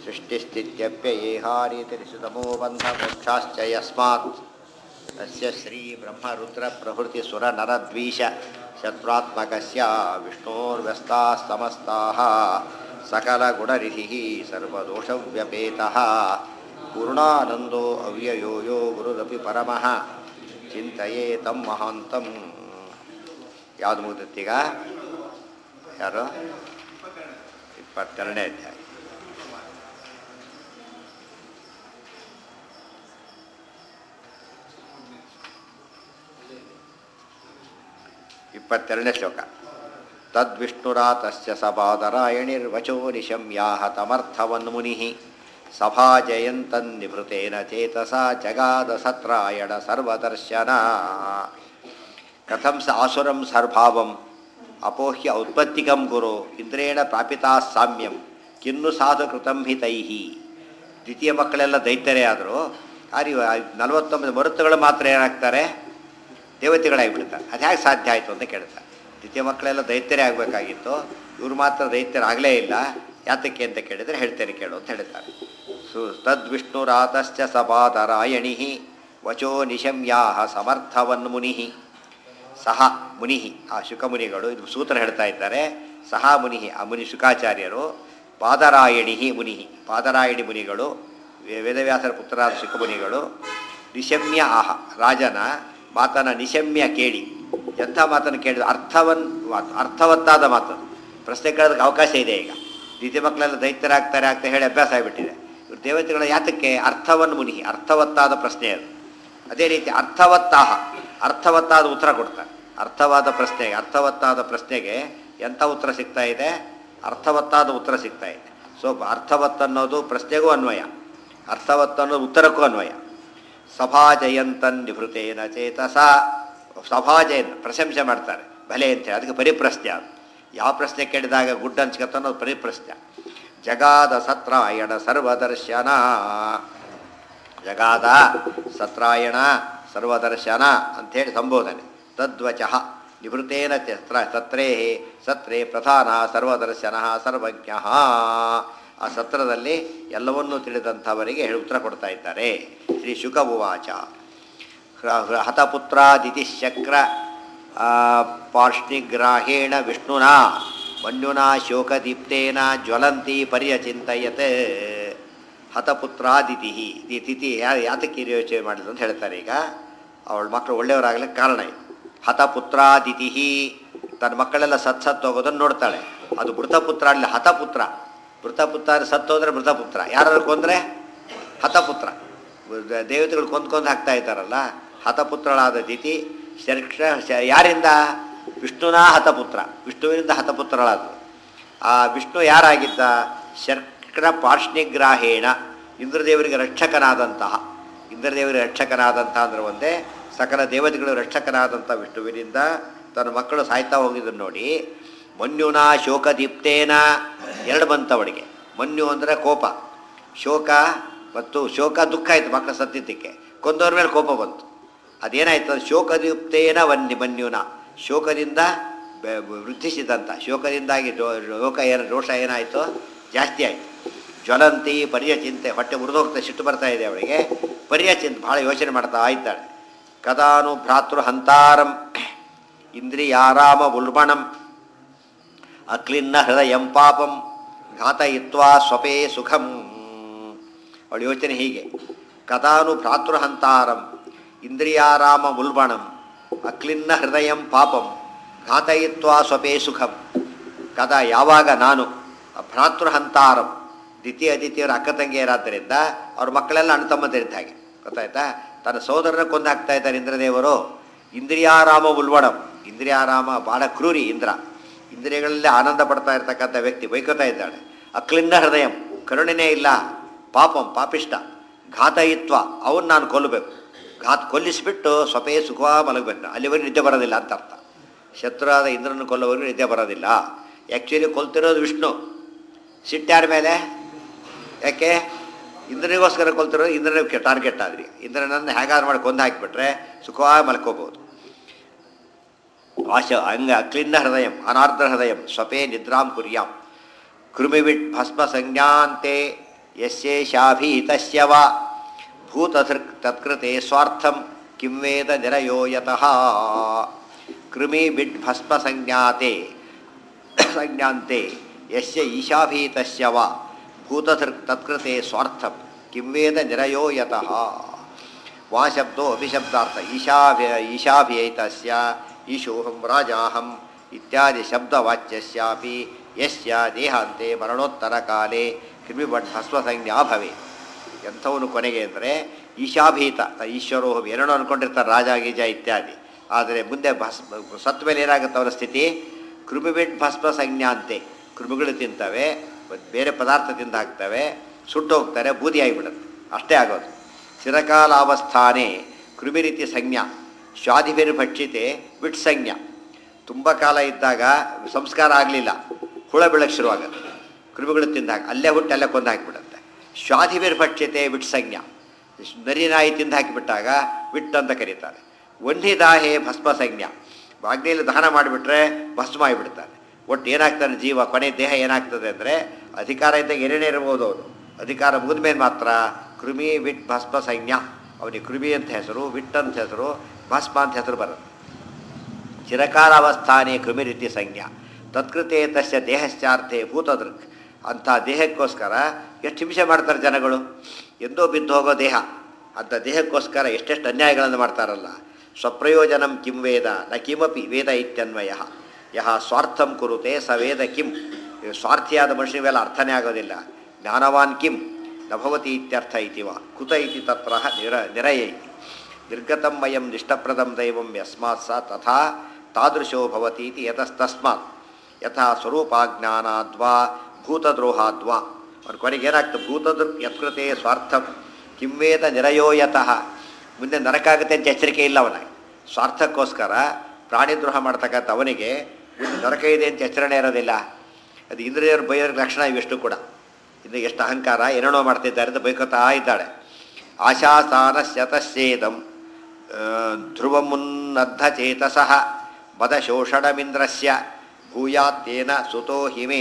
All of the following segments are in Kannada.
सृष्टिस्थित्यप्ययेहारीतिरिसुतमो बन्धमोक्षाश्च यस्मात् तस्य श्रीब्रह्मरुद्रप्रभृतिसुरनरद्वीष शत्रुत्मकस्य विष्णोर्व्यस्ताः समस्ताः सकलगुणरिधिः सर्वदोषव्यपेतः पूर्णानन्दो अव्ययो यो गुरुरपि परमः ಚಿಂತೆಯೇ ತಮ್ಮ ಮಹಾಂತಂ ಯಾವುದು ಮುಗಿದತ್ತೀಗ ಯಾರು ಇಪ್ಪತ್ತೆರಡನೇ ಅಧ್ಯಾಯ ಇಪ್ಪತ್ತೆರಡನೇ ಶ್ಲೋಕ ತದ್ವಿಷ್ಣುರಾತಸ್ಯ ಸಪಾದರಾಯಣಿರ್ವಚೋ ನಿಶಮ್ಯಾಹ ತಮರ್ಥವನ್ಮುನಿ ಸಭಾಜಯಂತನ್ನಿಭೃತೇನ ಚೇತಸ ಜಗಾದ ಸತ್ರಾಯಣ ಸರ್ವದರ್ಶನ ಕಥಂ ಸ ಆಸುರಂ ಸರ್ಭಾವಂ ಅಪೋಹ್ಯ ಔತ್ಪತ್ತಿಕಂ ಗುರು ಇಂದ್ರೇಣ ಪ್ರಾಪಿತಾ ಸಾಮ್ಯಂ ಕಿನ್ನು ಸಾಧು ಕೃತಂ ಹಿತೈಹಿ ದ್ವಿತೀಯ ಮಕ್ಕಳೆಲ್ಲ ದೈತ್ಯರೇ ಆದರು ಆರಿ ನಲವತ್ತೊಂಬತ್ತು ಮರುತ್ತುಗಳು ಮಾತ್ರ ಏನಾಗ್ತಾರೆ ದೇವತೆಗಳಾಗಿಬಿಡ್ತಾರೆ ಅದು ಹೇಗೆ ಸಾಧ್ಯ ಆಯಿತು ಅಂತ ಕೇಳ್ತಾರೆ ದ್ವಿತೀಯ ಮಕ್ಕಳೆಲ್ಲ ದೈತ್ಯರೇ ಆಗಬೇಕಾಗಿತ್ತು ಇವರು ಮಾತ್ರ ದೈತ್ಯರಾಗಲೇ ಇಲ್ಲ ಯಾತಕ್ಕೆ ಅಂತ ಕೇಳಿದರೆ ಹೇಳ್ತೇನೆ ಕೇಳು ಅಂತ ಹೇಳ್ತಾರೆ ಸು ತದ್ವಿಷ್ಣುರಾತಶ್ಚ ಸಪಾದರಾಯಣಿ ವಚೋ ನಿಶಮ್ಯಾಹ ಸಮರ್ಥವನ್ಮುನಿ ಸಹ ಮುನಿ ಆ ಶುಕಮುನಿಗಳು ಇದು ಸೂತ್ರ ಹೇಳ್ತಾ ಇದ್ದಾರೆ ಸಹ ಮುನಿ ಆ ಮುನಿ ಶುಕಾಚಾರ್ಯರು ಪಾದರಾಯಣಿ ಮುನಿ ಪಾದರಾಯಣಿ ಮುನಿಗಳು ವೆ- ವೇದವ್ಯಾಸರ ಪುತ್ರರಾದ ಶುಕಮುನಿಗಳು ನಿಶಮ್ಯ ಆಹ ರಾಜನ ಮಾತನ ನಿಶಮ್ಯ ಕೇಳಿ ಎಂಥ ಮಾತನ್ನು ಕೇಳಿದ ಅರ್ಥವನ್ ಮಾತು ಅರ್ಥವತ್ತಾದ ಮಾತು ಪ್ರಶ್ನೆ ಕೇಳೋದಕ್ಕೆ ಅವಕಾಶ ಇದೆ ಈಗ ದ್ವಿತೀಯ ಮಕ್ಕಳೆಲ್ಲ ದೈತ್ಯರಾಗ್ತಾರೆ ಆಗ್ತಾ ಹೇಳಿ ಅಭ್ಯಾಸ ಆಗಿಬಿಟ್ಟಿದೆ ಇವರು ದೇವತೆಗಳ ಯಾತಕ್ಕೆ ಅರ್ಥವನ್ನು ಮುನಿ ಅರ್ಥವತ್ತಾದ ಪ್ರಶ್ನೆ ಅದು ಅದೇ ರೀತಿ ಅರ್ಥವತ್ತಾಹ ಅರ್ಥವತ್ತಾದ ಉತ್ತರ ಕೊಡ್ತಾರೆ ಅರ್ಥವಾದ ಪ್ರಶ್ನೆಗೆ ಅರ್ಥವತ್ತಾದ ಪ್ರಶ್ನೆಗೆ ಎಂಥ ಉತ್ತರ ಸಿಗ್ತಾ ಇದೆ ಅರ್ಥವತ್ತಾದ ಉತ್ತರ ಸಿಗ್ತಾ ಇದೆ ಸೊ ಅರ್ಥವತ್ ಅನ್ನೋದು ಪ್ರಶ್ನೆಗೂ ಅನ್ವಯ ಅರ್ಥವತ್ ಅನ್ನೋದು ಉತ್ತರಕ್ಕೂ ಅನ್ವಯ ಸಭಾಜಯಂತನ್ ನಿಭೃತೇನ ಚೇತಸ ಸಭಾಜಯನ್ ಪ್ರಶಂಸೆ ಮಾಡ್ತಾರೆ ಭಲೆ ಅಂತೇಳಿ ಅದಕ್ಕೆ ಪರಿಪ್ರಶ್ನೆ ಅದು ಯಾವ ಪ್ರಶ್ನೆ ಕೇಳಿದಾಗ ಗುಡ್ ಅನ್ಸ್ಕತ್ತ ಅನ್ನೋದು ಪರಿಪ್ರಶ್ನೆ ಜಗಾದ ಸತ್ರಾಯಣ ಸರ್ವದರ್ಶನ ಜಗಾದ ಸತ್ರಾಯಣ ಸರ್ವದರ್ಶನ ಅಂಥೇಳಿ ಸಂಬೋಧನೆ ತದ್ವಚ ನಿವೃತ್ತೇನ ಚತ್ರ ಸತ್ರೇ ಸತ್ರೇ ಪ್ರಧಾನ ಸರ್ವದರ್ಶನ ಸರ್ವಜ್ಞ ಆ ಸತ್ರದಲ್ಲಿ ಎಲ್ಲವನ್ನೂ ತಿಳಿದಂಥವರಿಗೆ ಹೇಳಿ ಉತ್ತರ ಕೊಡ್ತಾ ಇದ್ದಾರೆ ಶ್ರೀ ಶುಕ ಉವಾಚ ಹೃ- ಹತಪುತ್ರಾದಿತಿಶಕ್ರ ಪಾರ್ಷ್ಣಿಗ್ರಾಹೇಣ ವಿಷ್ಣುನಾ ಮನ್ಯುನಾ ಶೋಕದೀಪ್ತೇನ ಜ್ವಲಂತಿ ಪರ್ಯಚಿಂತಯತೆ ಹತಪುತ್ರಾದಿತಿ ಈ ತಿಥಿ ಯಾ ಯಾತಕ್ಕೆ ಈ ಯೋಚನೆ ಮಾಡಿದ್ರು ಅಂತ ಹೇಳ್ತಾರೆ ಈಗ ಅವಳ ಮಕ್ಕಳು ಒಳ್ಳೆಯವರಾಗಲಿಕ್ಕೆ ಕಾರಣ ಇದು ಹತಪುತ್ರಾದಿತಿ ತನ್ನ ಮಕ್ಕಳೆಲ್ಲ ಸತ್ ಸತ್ತು ಹೋಗೋದನ್ನು ನೋಡ್ತಾಳೆ ಅದು ಮೃತಪುತ್ರ ಅಲ್ಲಿ ಹತಪುತ್ರ ಮೃತಪುತ್ರ ಸತ್ತೋದ್ರೆ ಮೃತಪುತ್ರ ಯಾರು ಕೊಂದರೆ ಹತಪುತ್ರ ದ- ದೇವತೆಗಳು ಕೊಂದು ಕೊಂದು ಹಾಕ್ತಾ ಇದ್ದಾರಲ್ಲ ಹತಪುತ್ರಳಾದ ದಿತಿ ಶರ್ಕ್ಷ ಶ- ಯಾರಿಂದ ವಿಷ್ಣುನಾ ಹತಪುತ್ರ ವಿಷ್ಣುವಿನಿಂದ ಹತಪುತ್ರಳಾದಳು ಆ ವಿಷ್ಣು ಯಾರಾಗಿದ್ದ ಶರ್ಕರ ಪಾರ್ಷ್ಣಿಗ್ರಾಹೇಣ ಇಂದ್ರದೇವರಿಗೆ ರಕ್ಷಕನಾದಂತಹ ಇಂದ್ರದೇವರಿಗೆ ರಕ್ಷಕನಾದಂತಹ ಅಂದ್ರೆ ಒಂದೇ ಸಕಲ ದೇವತೆಗಳು ರಕ್ಷಕನಾದಂಥ ವಿಷ್ಣುವಿನಿಂದ ತನ್ನ ಮಕ್ಕಳು ಸಾಯ್ತಾ ಹೋಗಿದ್ದನ್ನು ನೋಡಿ ಮನ್ಯುನ ಶೋಕದೀಪ್ತೇನ ಎರಡು ಬಂತವಳಿಗೆ ಮನ್ಯು ಅಂದರೆ ಕೋಪ ಶೋಕ ಮತ್ತು ಶೋಕ ದುಃಖ ಆಯಿತು ಮಕ್ಕಳ ಸತ್ತಿದ್ದಕ್ಕೆ ಕೊಂದವ್ರ ಮೇಲೆ ಕೋಪ ಬಂತು ಅದೇನಾಯ್ತು ಅದು ಶೋಕದೀಪ್ತೇನ ವನ್ಯ ಮನ್ಯುನ ಶೋಕದಿಂದ ಬೆ- ವೃದ್ಧಿಸಿದಂಥ ಶೋಕದಿಂದಾಗಿ ದೋ- ಲೋಕ ಏನು ರೋಷ ಏನಾಯಿತು ಜಾಸ್ತಿ ಆಯಿತು ಜ್ವಲಂತಿ ಪರ್ಯಚಿಂತೆ ಹೊಟ್ಟೆ ಮುರಿದೋಗ್ತಾ ಸಿಟ್ಟು ಬರ್ತಾ ಇದೆ ಅವಳಿಗೆ ಪರ್ಯಚಿಂತೆ ಭಾಳ ಯೋಚನೆ ಮಾಡ್ತಾ ಇದ್ದಾಳೆ ಕದಾನು ಭ್ರಾತೃ ಹಂತಾರಂ ಇಂದ್ರಿಯಾರಾಮ ಉಲ್ಬಣಂ ಅಕ್ಲಿನ್ನ ಹೃದಯಂ ಪಾಪಂ ಘಾತಯಿತ್ವಾ ಸ್ವಪೇ ಸುಖಂ ಅವಳ ಯೋಚನೆ ಹೀಗೆ ಕದಾನು ಭ್ರಾತೃಹಂತಾರಂ ಇಂದ್ರಿಯಾರಾಮ ಉಲ್ಬಣಂ ಅಕ್ಲಿನ್ನ ಹೃದಯಂ ಪಾಪಂ ಘಾತಯಿತ್ವಾ ಸ್ವಪೇ ಸುಖಂ ಕದಾ ಯಾವಾಗ ನಾನು ಭ್ರಾತೃಹಂತಾರಂ ದ್ವಿತೀಯ ಅದಿತಿಯರ ಅಕ್ಕ ತಂಗಿಯರಾದ್ದರಿಂದ ಅವ್ರ ಮಕ್ಕಳೆಲ್ಲ ಅಣ್ಣ ತಮ್ಮಂದಿರಿದ್ದ ಹಾಗೆ ಗೊತ್ತಾಯ್ತಾ ತನ್ನ ಸೋದರನ ಕೊಂದು ಹಾಕ್ತಾ ಇದ್ದಾರೆ ಇಂದ್ರದೇವರು ಇಂದ್ರಿಯಾರಾಮ ಉಲ್ವಣಂ ಇಂದ್ರಿಯಾರಾಮ ಭಾಳ ಕ್ರೂರಿ ಇಂದ್ರ ಇಂದ್ರಿಯಗಳಲ್ಲಿ ಆನಂದ ಪಡ್ತಾ ಇರ್ತಕ್ಕಂಥ ವ್ಯಕ್ತಿ ಬೈಕೋತಾ ಇದ್ದಾಳೆ ಅಕ್ಲಿನ್ನ ಹೃದಯಂ ಕರುಣೆನೇ ಇಲ್ಲ ಪಾಪಂ ಪಾಪಿಷ್ಟ ಘಾತಯಿತ್ವ ಅವನ್ನ ನಾನು ಕೊಲ್ಲಬೇಕು ಘಾತ್ ಕೊಲ್ಲಿಸಿಬಿಟ್ಟು ಸ್ವಪೇ ಸುಖ ಮಲಗಬೇಕು ಅಲ್ಲಿವರೆಗೂ ನಿದ್ದೆ ಬರೋದಿಲ್ಲ ಅಂತ ಅರ್ಥ ಶತ್ರುವಾದ ಇಂದ್ರನ ಕೊಲ್ಲೋವರೆಗೂ ನಿದ್ದೆ ಬರೋದಿಲ್ಲ ಆ್ಯಕ್ಚುಲಿ ಕೊಲ್ತಿರೋದು ವಿಷ್ಣು ಸಿಟ್ಟಾರ ಮೇಲೆ ಯಾಕೆ ಇಂದ್ರನಿಗೋಸ್ಕರ ಕೊಲ್ತಿರೋದು ಇಂದ್ರನಿಗೆ ಟಾರ್ಗೆಟ್ ಆದ್ರಿ ಇಂದ್ರನನ್ನು ಹೇಗಾದ್ರು ಮಾಡಿ ಕೊಂದು ಹಾಕಿಬಿಟ್ರೆ ಸುಖವಾಗಿ ಮಲ್ಕೋಬೋದು ಆಶ ಅಂಗ ಅಕ್ಲಿನ್ನ ಹೃದಯ ಅನಾರ್ಧ ಹೃದಯ ಸ್ವಪೇ ನಿದ್ರಾಂ ಕುರ್ಯಾಂ ಕೃಮಿವಿಟ್ ಭಸ್ಮ ಸಂಜ್ಞಾಂತೆ ಯಸ್ಯೇಷಾಭೀತಸ್ಯ ವಾ ಭೂತಧೃಕ್ ತತ್ಕೃತೆ ಸ್ವಾರ್ಥಂ ಕಿಂ ವೇದ ನಿರಯೋ ಯತಃ ಕೃಮಿ ಬಿಡ್ ಭಸ್ಮ ಸಂಜ್ಞಾತೆ ಸಂಜ್ಞಾಂತೆ ಯಸ್ಯ ಈಶಾಭೀತಸ್ಯ ವಾ ಭೂತಧೃಕ್ ತತ್ಕೃತೆ ಸ್ವಾರ್ಥಂ ಕಿಂ ವೇದ ನಿರಯೋ ಯತಃ ವಾ ಶಬ್ದೋ ಅಭಿಶಬ್ದಾರ್ಥ ಈಶಾಭ್ಯ ಈಶಾಭ್ಯೈತಸ್ಯ ಈಶೋಹಂ ರಾಜಾಹಂ ಇತ್ಯಾದಿ ಶಬ್ದವಾಚ್ಯಸ್ಯಾಪಿ ಯಸ್ಯ ದೇಹಾಂತೆ ಮರಣೋತ್ತರ ಕಾಲೇ ಕ್ರಿಮಿಬಟ್ ಭಸ್ಮಸಂಜ್ಞಾ ಭವೆ ಎಂಥವನು ಕೊನೆಗೆ ಅಂದರೆ ಈಶಾಭೀತ ಈಶ್ವರೋಹಂ ಏನೇನೋ ಅನ್ಕೊಂಡಿರ್ತಾರೆ ರಾಜ ಗೀಜ ಇತ್ಯಾದಿ ಆದರೆ ಮುಂದೆ ಭಸ್ಮ ಸತ್ತ ಮೇಲೆ ಏನಾಗುತ್ತೆ ಅವರ ಸ್ಥಿತಿ ಕೃಮಿಬಿಟ್ ಭಸ್ಮ ಸಂಜ್ಞಾಂತೆ ಕೃಮಿಗಳು ತಿಂತವೆ ಮತ್ತ್ ಬೇರೆ ಪದಾರ್ಥ ತಿಂದು ಹಾಕ್ತವೆ ಸುಟ್ಟು ಹೋಗ್ತಾರೆ ಬೂದಿ ಆಗಿಬಿಡುತ್ತೆ ಅಷ್ಟೇ ಆಗೋದು ಚಿರಕಾಲಾವಸ್ಥಾನೆ ಕೃಮಿ ರೀತಿ ಸಂಜ್ಞಾ ಶ್ವಾದಿಭಿರ್ ಭಕ್ಷಿತೆ ಬಿಟ್ ಸಂಜ್ಞಾ ತುಂಬ ಕಾಲ ಇದ್ದಾಗ ಸಂಸ್ಕಾರ ಆಗಲಿಲ್ಲ ಹುಳ ಬೀಳಕ್ಕೆ ಶುರುವಾಗುತ್ತೆ ಕೃಮಿಗಳು ತಿಂದಾಗ ಅಲ್ಲೇ ಹುಟ್ಟು ಅಲ್ಲೇ ಕೊಂದು ಹಾಕಿಬಿಡುತ್ತೆ ಶ್ವಾದಿಭಿರ್ ಭಕ್ಷಿತೆ ಬಿಟ್ ಸಂಜ್ಞಾ ನರಿ ನಾಯಿ ತಿಂದು ಹಾಕಿಬಿಟ್ಟಾಗ ಬಿಟ್ಟು ಅಂತ ಕರೀತಾರೆ ದಾಹೆ ಭಸ್ಮ ಸಂಜ್ಞಾ ಅಗ್ನಿಯಲ್ಲಿ ದಹನ ಮಾಡಿಬಿಟ್ರೆ ಭಸ್ಮ ಆಗಿಬಿಡ್ತಾನೆ ಒಟ್ಟು ಏನಾಗ್ತಾನೆ ಜೀವ ಕೊನೆ ದೇಹ ಏನಾಗ್ತದೆ ಅಂದರೆ ಅಧಿಕಾರ ಇದ್ದಾಗ ಏನೇನೇ ಇರ್ಬೋದು ಅವನು ಅಧಿಕಾರ ಮುಗಿದ ಮೇಲೆ ಮಾತ್ರ ಕೃಮಿ ವಿಟ್ ಭಸ್ಮ ಸಂಜ್ಞಾ ಅವನಿಗೆ ಕೃಮಿ ಅಂತ ಹೆಸರು ವಿಟ್ ಅಂತ ಹೆಸರು ಭಸ್ಮ ಅಂತ ಹೆಸರು ಬರುತ್ತೆ ಚಿರಕಾಲಾವಸ್ಥಾನೇ ಕೃಮಿ ರೀತಿ ಸಂಜ್ಞಾ ತತ್ಕೃತೆ ತಸ್ಯ ದೇಹಶ್ಚಾರ್ಥೆ ಭೂತದೃಕ್ ಅಂಥ ದೇಹಕ್ಕೋಸ್ಕರ ಎಷ್ಟು ಹಿಂಸೆ ಮಾಡ್ತಾರೆ ಜನಗಳು ಎಂದೋ ಬಿದ್ದು ಹೋಗೋ ದೇಹ ಅಂಥ ದೇಹಕ್ಕೋಸ್ಕರ ಎಷ್ಟೆಷ್ಟು ಅನ್ಯಾಯಗಳನ್ನು ಮಾಡ್ತಾರಲ್ಲ ಸ್ವಪ್ರಯೋಜನಂ ಕಿಂ ವೇದ ನ ಕಿಮಪಿ ವೇದ ಇತ್ಯನ್ವಯ ಯಹ ಸ್ವಾರ್ಥಂ ಕುರುತೆ ಸ ವೇದ ಕಿಂ ಇವು ಸ್ವಾರ್ಥಿಯಾದ ಮನುಷ್ಯನಿಗೆಲ್ಲ ಅರ್ಥನೇ ಆಗೋದಿಲ್ಲ ಜ್ಞಾನವಾನ್ ಕಿಂ ನಭವತಿ ಇತ್ಯರ್ಥ ಇತಿವ ಕುತ ಇತಿ ತತ್ರ ನಿರ ನಿರಯ ಇತಿ ನಿರ್ಗತಂ ವಯಂ ನಿಷ್ಠಪ್ರದಂ ದೈವಂ ಯಸ್ಮಾತ್ ಸ ತಥಾ ತಾದೃಶೋ ಭವತಿ ಇತಿ ಯತಸ್ತಸ್ಮಾತ್ ಯಥಾ ಸ್ವರೂಪಾಜ್ಞಾನಾದ್ವಾ ಭೂತದ್ರೋಹಾದ್ವಾ ಅವ್ರ ಕೊನೆಗೆ ಏನಾಗ್ತದೆ ಭೂತದೃ ಯತ್ಕೃತೆ ಸ್ವಾರ್ಥಂ ಕಿಂವೇದ ನಿರಯೋ ಯತಃ ಮುಂದೆ ನರಕಾಗುತ್ತೆ ಅಂತ ಎಚ್ಚರಿಕೆ ಇಲ್ಲ ಅವನಿಗೆ ಸ್ವಾರ್ಥಕ್ಕೋಸ್ಕರ ಪ್ರಾಣಿದ್ರೋಹ ಮಾಡ್ತಕ್ಕಂಥ ಅವನಿಗೆ ಮುಂದೆ ನರಕ ಇದೆ ಅಂತ ಎಚ್ಚರಣೆ ಇರೋದಿಲ್ಲ ಅದು ಇಂದ್ರಿಯರು ಬೈಯೋರ ಲಕ್ಷಣ ಇವೆಷ್ಟು ಕೂಡ ಇನ್ನು ಎಷ್ಟು ಅಹಂಕಾರ ಏನೇನೋ ಮಾಡ್ತಿದ್ದಾರೆ ಅಂತ ಬೈಕೋತಾ ಇದ್ದಾಳೆ ಆಶಾಸಾನಸ್ಯತಸ್ಯೇದಂ ಧ್ರುವ ಮುನ್ನದ್ಧ ಚೇತಸಃ ಮದಶೋಷಣಮಿಂದ್ರಸ್ಯ ಭೂಯಾತ್ತೇನ ಸುತೋ ಹಿಮೇ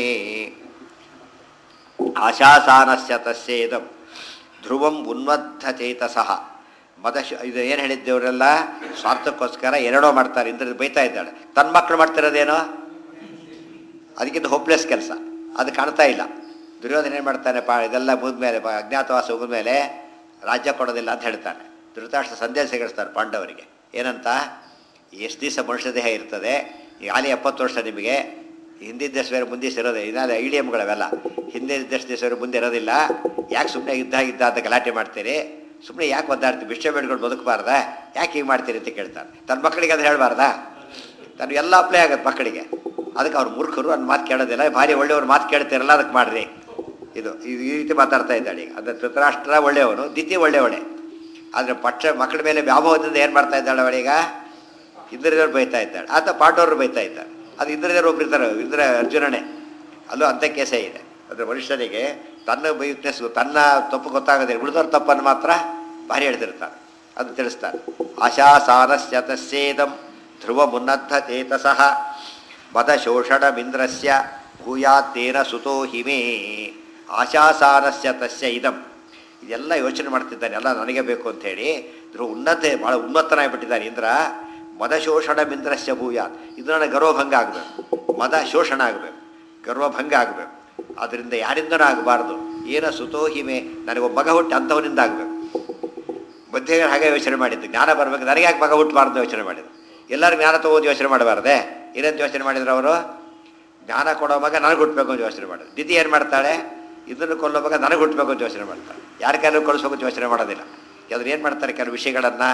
ಆಶಾಸಾನಸ್ಯ ತಸ್ಯೇದಂ ಧ್ರುವಂ ಉನ್ಮದ್ಧ ಚೇತಸಃ ಮದ ಇದು ಏನು ಹೇಳಿದ್ದೇವರೆಲ್ಲ ಸ್ವಾರ್ಥಕ್ಕೋಸ್ಕರ ಎರಡೋ ಮಾಡ್ತಾರೆ ಇಂದ್ರ ಬೈತಾ ಇದ್ದಾಳೆ ತನ್ನ ಮಕ್ಕಳು ಮಾಡ್ತಿರೋದೇನೋ ಅದಕ್ಕಿಂತ ಹೋಪ್ಲೆಸ್ ಕೆಲಸ ಅದು ಕಾಣ್ತಾ ಇಲ್ಲ ದುರ್ಯೋಧನ ಏನು ಮಾಡ್ತಾನೆ ಪಾ ಇದೆಲ್ಲ ಮುಗಿದ್ಮೇಲೆ ಪಾ ಅಜ್ಞಾತವಾಸ ಮುಗಿದ್ಮೇಲೆ ರಾಜ್ಯ ಕೊಡೋದಿಲ್ಲ ಅಂತ ಹೇಳ್ತಾನೆ ಧೃತರಾಷ್ಟ್ರ ಸಂದೇಶ ಸಿಗಿಸ್ತಾರೆ ಪಾಂಡವರಿಗೆ ಏನಂತ ಎಷ್ಟು ದಿವಸ ಮನುಷ್ಯ ದೇಹ ಇರ್ತದೆ ಈಗ ಆಲಿ ಎಪ್ಪತ್ತು ವರ್ಷ ನಿಮಗೆ ಹಿಂದಿನ ದೇಶ ಬೇರೆ ಮುಂದೆ ದಿವಸ ಇರೋದೇ ಇದೆಲ್ಲ ಇ ಡಿ ಎಮ್ಗಳವೆಲ್ಲ ಹಿಂದಿನ ದೇಶ ದಿವಸ ಬೇರೆ ಮುಂದೆ ಇರೋದಿಲ್ಲ ಯಾಕೆ ಸುಮ್ಮನೆ ಇದ್ದ ಇದ್ದ ಅಂತ ಗಲಾಟೆ ಮಾಡ್ತೀರಿ ಸುಮ್ಮನೆ ಯಾಕೆ ಒದ್ದಾಡ್ತೀವಿ ಭಿಕ್ಷೆ ಬೇಡ್ಕೊಂಡು ಬದುಕಬಾರ್ದ ಯಾಕೆ ಹೀಗೆ ಮಾಡ್ತೀರಿ ಅಂತ ಕೇಳ್ತಾನೆ ತನ್ನ ಮಕ್ಕಳಿಗೆ ಅದು ಹೇಳಬಾರ್ದಾ ತನ್ನ ಎಲ್ಲ ಅಪ್ಲೈ ಆಗುತ್ತೆ ಮಕ್ಕಳಿಗೆ ಅದಕ್ಕೆ ಅವ್ರು ಮೂರ್ಖರು ನನ್ನ ಮಾತು ಕೇಳೋದಿಲ್ಲ ಭಾರಿ ಒಳ್ಳೆಯವ್ರು ಮಾತು ಕೇಳ್ತಿರಲ್ಲ ಅದಕ್ಕೆ ಮಾಡ್ರಿ ಇದು ಇದು ಈ ರೀತಿ ಮಾತಾಡ್ತಾ ಇದ್ದಾಳೆ ಈಗ ಅಂದರೆ ಧೃತರಾಷ್ಟ್ರ ಒಳ್ಳೆಯವನು ದಿತಿ ಒಳ್ಳೆಯವಳೆ ಆದರೆ ಪಕ್ಷ ಮಕ್ಕಳ ಮೇಲೆ ವ್ಯಾಮೋಹದಿಂದ ಏನು ಮಾಡ್ತಾ ಇದ್ದಾಳೆ ಅವಳೀಗ ಇಂದ್ರದೇವ್ರು ಬೈತಾ ಇದ್ದಾಳೆ ಆತ ಪಾಂಡವರು ಬೈತಾ ಇದ್ದಾಳೆ ಅದು ಇಂದ್ರದೇವ್ರು ಒಬ್ರು ಇರ್ತಾರೆ ಇಂದ್ರ ಅರ್ಜುನನೇ ಅಲ್ಲೂ ಅಂಥ ಕೇಸೇ ಇದೆ ಅಂದರೆ ಮನುಷ್ಯನಿಗೆ ತನ್ನ ವೀಕ್ನೆಸ್ ತನ್ನ ತಪ್ಪು ಗೊತ್ತಾಗೋದಿಲ್ಲ ಉಳಿದವ್ರ ತಪ್ಪನ್ನು ಮಾತ್ರ ಭಾರಿ ಹೇಳ್ತಿರ್ತಾರೆ ಅದು ತಿಳಿಸ್ತಾರೆ ಆಶಾಸಾನಸ್ಯ ತಸ್ಯೇದಂ ಧ್ರುವ ಮುನ್ನದ್ಧ ಚೇತಸಃ ಮದಶೋಷಣಮಿಂದ್ರಸ್ಯ ಭೂಯಾತ್ತೇನ ಸುತೋ ಹಿಮೇ ಆಶಾಸಾನಸ್ಯ ತಸ್ಯ ಇದಂ ಇದೆಲ್ಲ ಯೋಚನೆ ಮಾಡ್ತಿದ್ದಾನೆ ಎಲ್ಲ ನನಗೆ ಬೇಕು ಅಂಥೇಳಿ ಧ್ರುವ ಉನ್ನತೆ ಭಾಳ ಉನ್ನತನಾಗಿಬಿಟ್ಟಿದ್ದಾನೆ ಇಂದ್ರ ಮದ ಶೋಷಣಮಿಂದ್ರಸ್ಯ ಭೂಯಾತ್ ಇದು ನನಗೆ ಗರ್ವಭಂಗ ಆಗಬೇಕು ಮದ ಶೋಷಣ ಆಗಬೇಕು ಗರ್ವಭಂಗ ಆಗಬೇಕು ಅದರಿಂದ ಯಾರಿಂದನೂ ಆಗಬಾರ್ದು ಏನ ಸುತೋ ಹಿಮೆ ನನಗೊಬ್ಬ ಮಗ ಹುಟ್ಟಿ ಅಂಥವನಿಂದ ಆಗಬೇಕು ಮಧ್ಯೆ ಹಾಗೆ ಯೋಚನೆ ಮಾಡಿದ್ದು ಜ್ಞಾನ ಬರಬೇಕು ನನಗೆ ಯಾಕೆ ಮಗ ಹುಟ್ಟಬಾರ್ದು ಯೋಚನೆ ಮಾಡಿದ್ದು ಎಲ್ಲರೂ ಜ್ಞಾನ ತಗೋದು ಯೋಚನೆ ಮಾಡಬಾರ್ದೆ ಏನಂತ ಯೋಚನೆ ಮಾಡಿದ್ರು ಅವರು ಜ್ಞಾನ ಕೊಡೋ ಮಗ ನನಗೆ ಹುಟ್ಟಬೇಕು ಅಂತ ಯೋಚನೆ ಮಾಡೋದು ದಿತಿ ಏನು ಮಾಡ್ತಾಳೆ ಇದನ್ನು ಕೊಲ್ಲೋ ಮಗ ನನಗೆ ಹುಟ್ಟಬೇಕು ಅಂತ ಯೋಚನೆ ಮಾಡ್ತಾಳೆ ಯಾರ ಕೈಲೂ ಕಳಿಸ್ಬೇಕು ಅಂತ ಯೋಚನೆ ಮಾಡೋದಿಲ್ಲ ಯಾವ್ದು ಏನು ಮಾಡ್ತಾರೆ ಕೆಲವು ವಿಷಯಗಳನ್ನು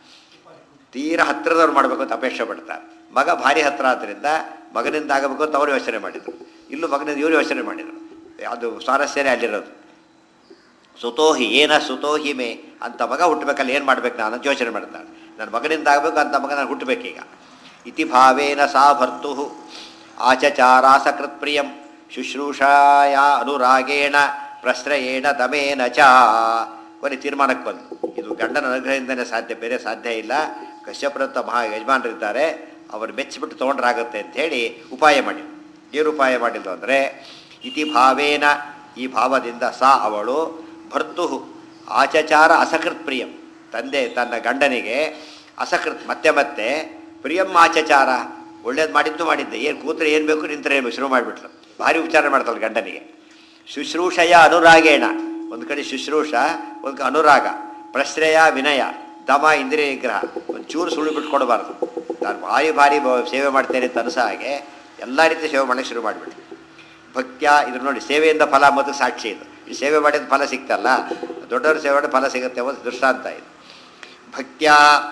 ತೀರ ಹತ್ತಿರದವ್ರು ಮಾಡಬೇಕು ಅಂತ ಅಪೇಕ್ಷೆ ಪಡ್ತಾರೆ ಮಗ ಭಾರಿ ಹತ್ತಿರ ಆದ್ದರಿಂದ ಮಗನಿಂದ ಆಗಬೇಕು ಅಂತ ಅವರು ಯೋಚನೆ ಮಾಡಿದರು ಇಲ್ಲೂ ಮಗನಿಂದ ಇವರು ಯೋಚನೆ ಮಾಡಿದರು ಅದು ಸ್ವಾರಸ್ಯನೇ ಅಲ್ಲಿರೋದು ಸುತೋಹಿ ಏನ ಸುತೋಹಿ ಮೇ ಅಂತ ಮಗ ಹುಟ್ಟಬೇಕಲ್ಲ ಏನು ಮಾಡ್ಬೇಕು ನಾನು ಅಂತ ಯೋಚನೆ ಮಾಡ್ತಾಳೆ ನನ್ನ ಮಗನಿಂದ ಆಗಬೇಕು ಅಂತ ಮಗ ನಾನು ಹುಟ್ಟಬೇಕೀಗ ಇತಿ ಭಾವೇನ ಸಾ ಭರ್ತು ಆಚಚಾರಾಸಕೃತ್ ಪ್ರಿಯಂ ಶುಶ್ರೂಷಾಯ ಅನುರಾಗೇಣ ಪ್ರಶ್ರಯೇಣ ದಮೇನ ಚ ಕೊನೆ ತೀರ್ಮಾನಕ್ಕೆ ಬಂದು ಇದು ಗಂಡನ ಅನುಗ್ರಹದಿಂದನೇ ಸಾಧ್ಯ ಬೇರೆ ಸಾಧ್ಯ ಇಲ್ಲ ಕಶ್ಯಪರಂತ ಮಹಾ ಯಜಮಾನರಿದ್ದಾರೆ ಅವರು ಮೆಚ್ಚಿಬಿಟ್ಟು ತೊಗೊಂಡ್ರಾಗುತ್ತೆ ಅಂಥೇಳಿ ಉಪಾಯ ಮಾಡಿದ್ರು ಏನು ಉಪಾಯ ಮಾಡಿದ್ದು ಅಂದರೆ ಇತಿ ಭಾವೇನ ಈ ಭಾವದಿಂದ ಸಾ ಅವಳು ಭರ್ತು ಆಚಚಾರ ಅಸಕೃತ್ ಪ್ರಿಯಂ ತಂದೆ ತನ್ನ ಗಂಡನಿಗೆ ಅಸಕೃತ್ ಮತ್ತೆ ಮತ್ತೆ ಪ್ರಿಯಂ ಆಚಚಾರ ಒಳ್ಳೇದು ಮಾಡಿದ್ದು ಮಾಡಿದ್ದೆ ಏನು ಕೂತ್ರೆ ಏನು ಬೇಕು ನಿಂತರೆ ಏನು ಶುರು ಮಾಡಿಬಿಟ್ಲು ಭಾರಿ ಉಚ್ಚಾರ ಮಾಡ್ತಾಳೆ ಗಂಡನಿಗೆ ಶುಶ್ರೂಷಯ ಅನುರಾಗೇಣ ಒಂದು ಕಡೆ ಶುಶ್ರೂಷ ಒಂದು ಕಡೆ ಅನುರಾಗ ಪ್ರಶ್ರಯ ವಿನಯ ದಮ ಇಂದ್ರಿಯ ನಿಗ್ರಹ ಒಂದು ಚೂರು ಸುಳ್ಳು ಬಿಟ್ಟು ಕೊಡಬಾರ್ದು ನಾನು ಭಾರಿ ಭಾರಿ ಬ- ಸೇವೆ ಮಾಡ್ತೇನೆ ಅಂತ ಅನಿಸ ಹಾಗೆ ಎಲ್ಲ ರೀತಿ ಸೇವೆ ಮಾಡೋಕ್ಕೆ ಶುರು ಮಾಡಿಬಿಟ್ಟು ಭಕ್ತ್ಯ ಇದ್ರ ನೋಡಿ ಸೇವೆಯಿಂದ ಫಲ ಮತ್ತು ಸಾಕ್ಷಿ ಇದು ಈ ಸೇವೆ ಮಾಡಿದ ಫಲ ಸಿಗ್ತಲ್ಲ ದೊಡ್ಡವ್ರ ಸೇವೆ ಮಾಡಿದ ಫಲ ಸಿಗುತ್ತೆ ಒಂದು ದೃಷ್ಟಾಂತ ಇದು ಭಕ್ತ್ಯ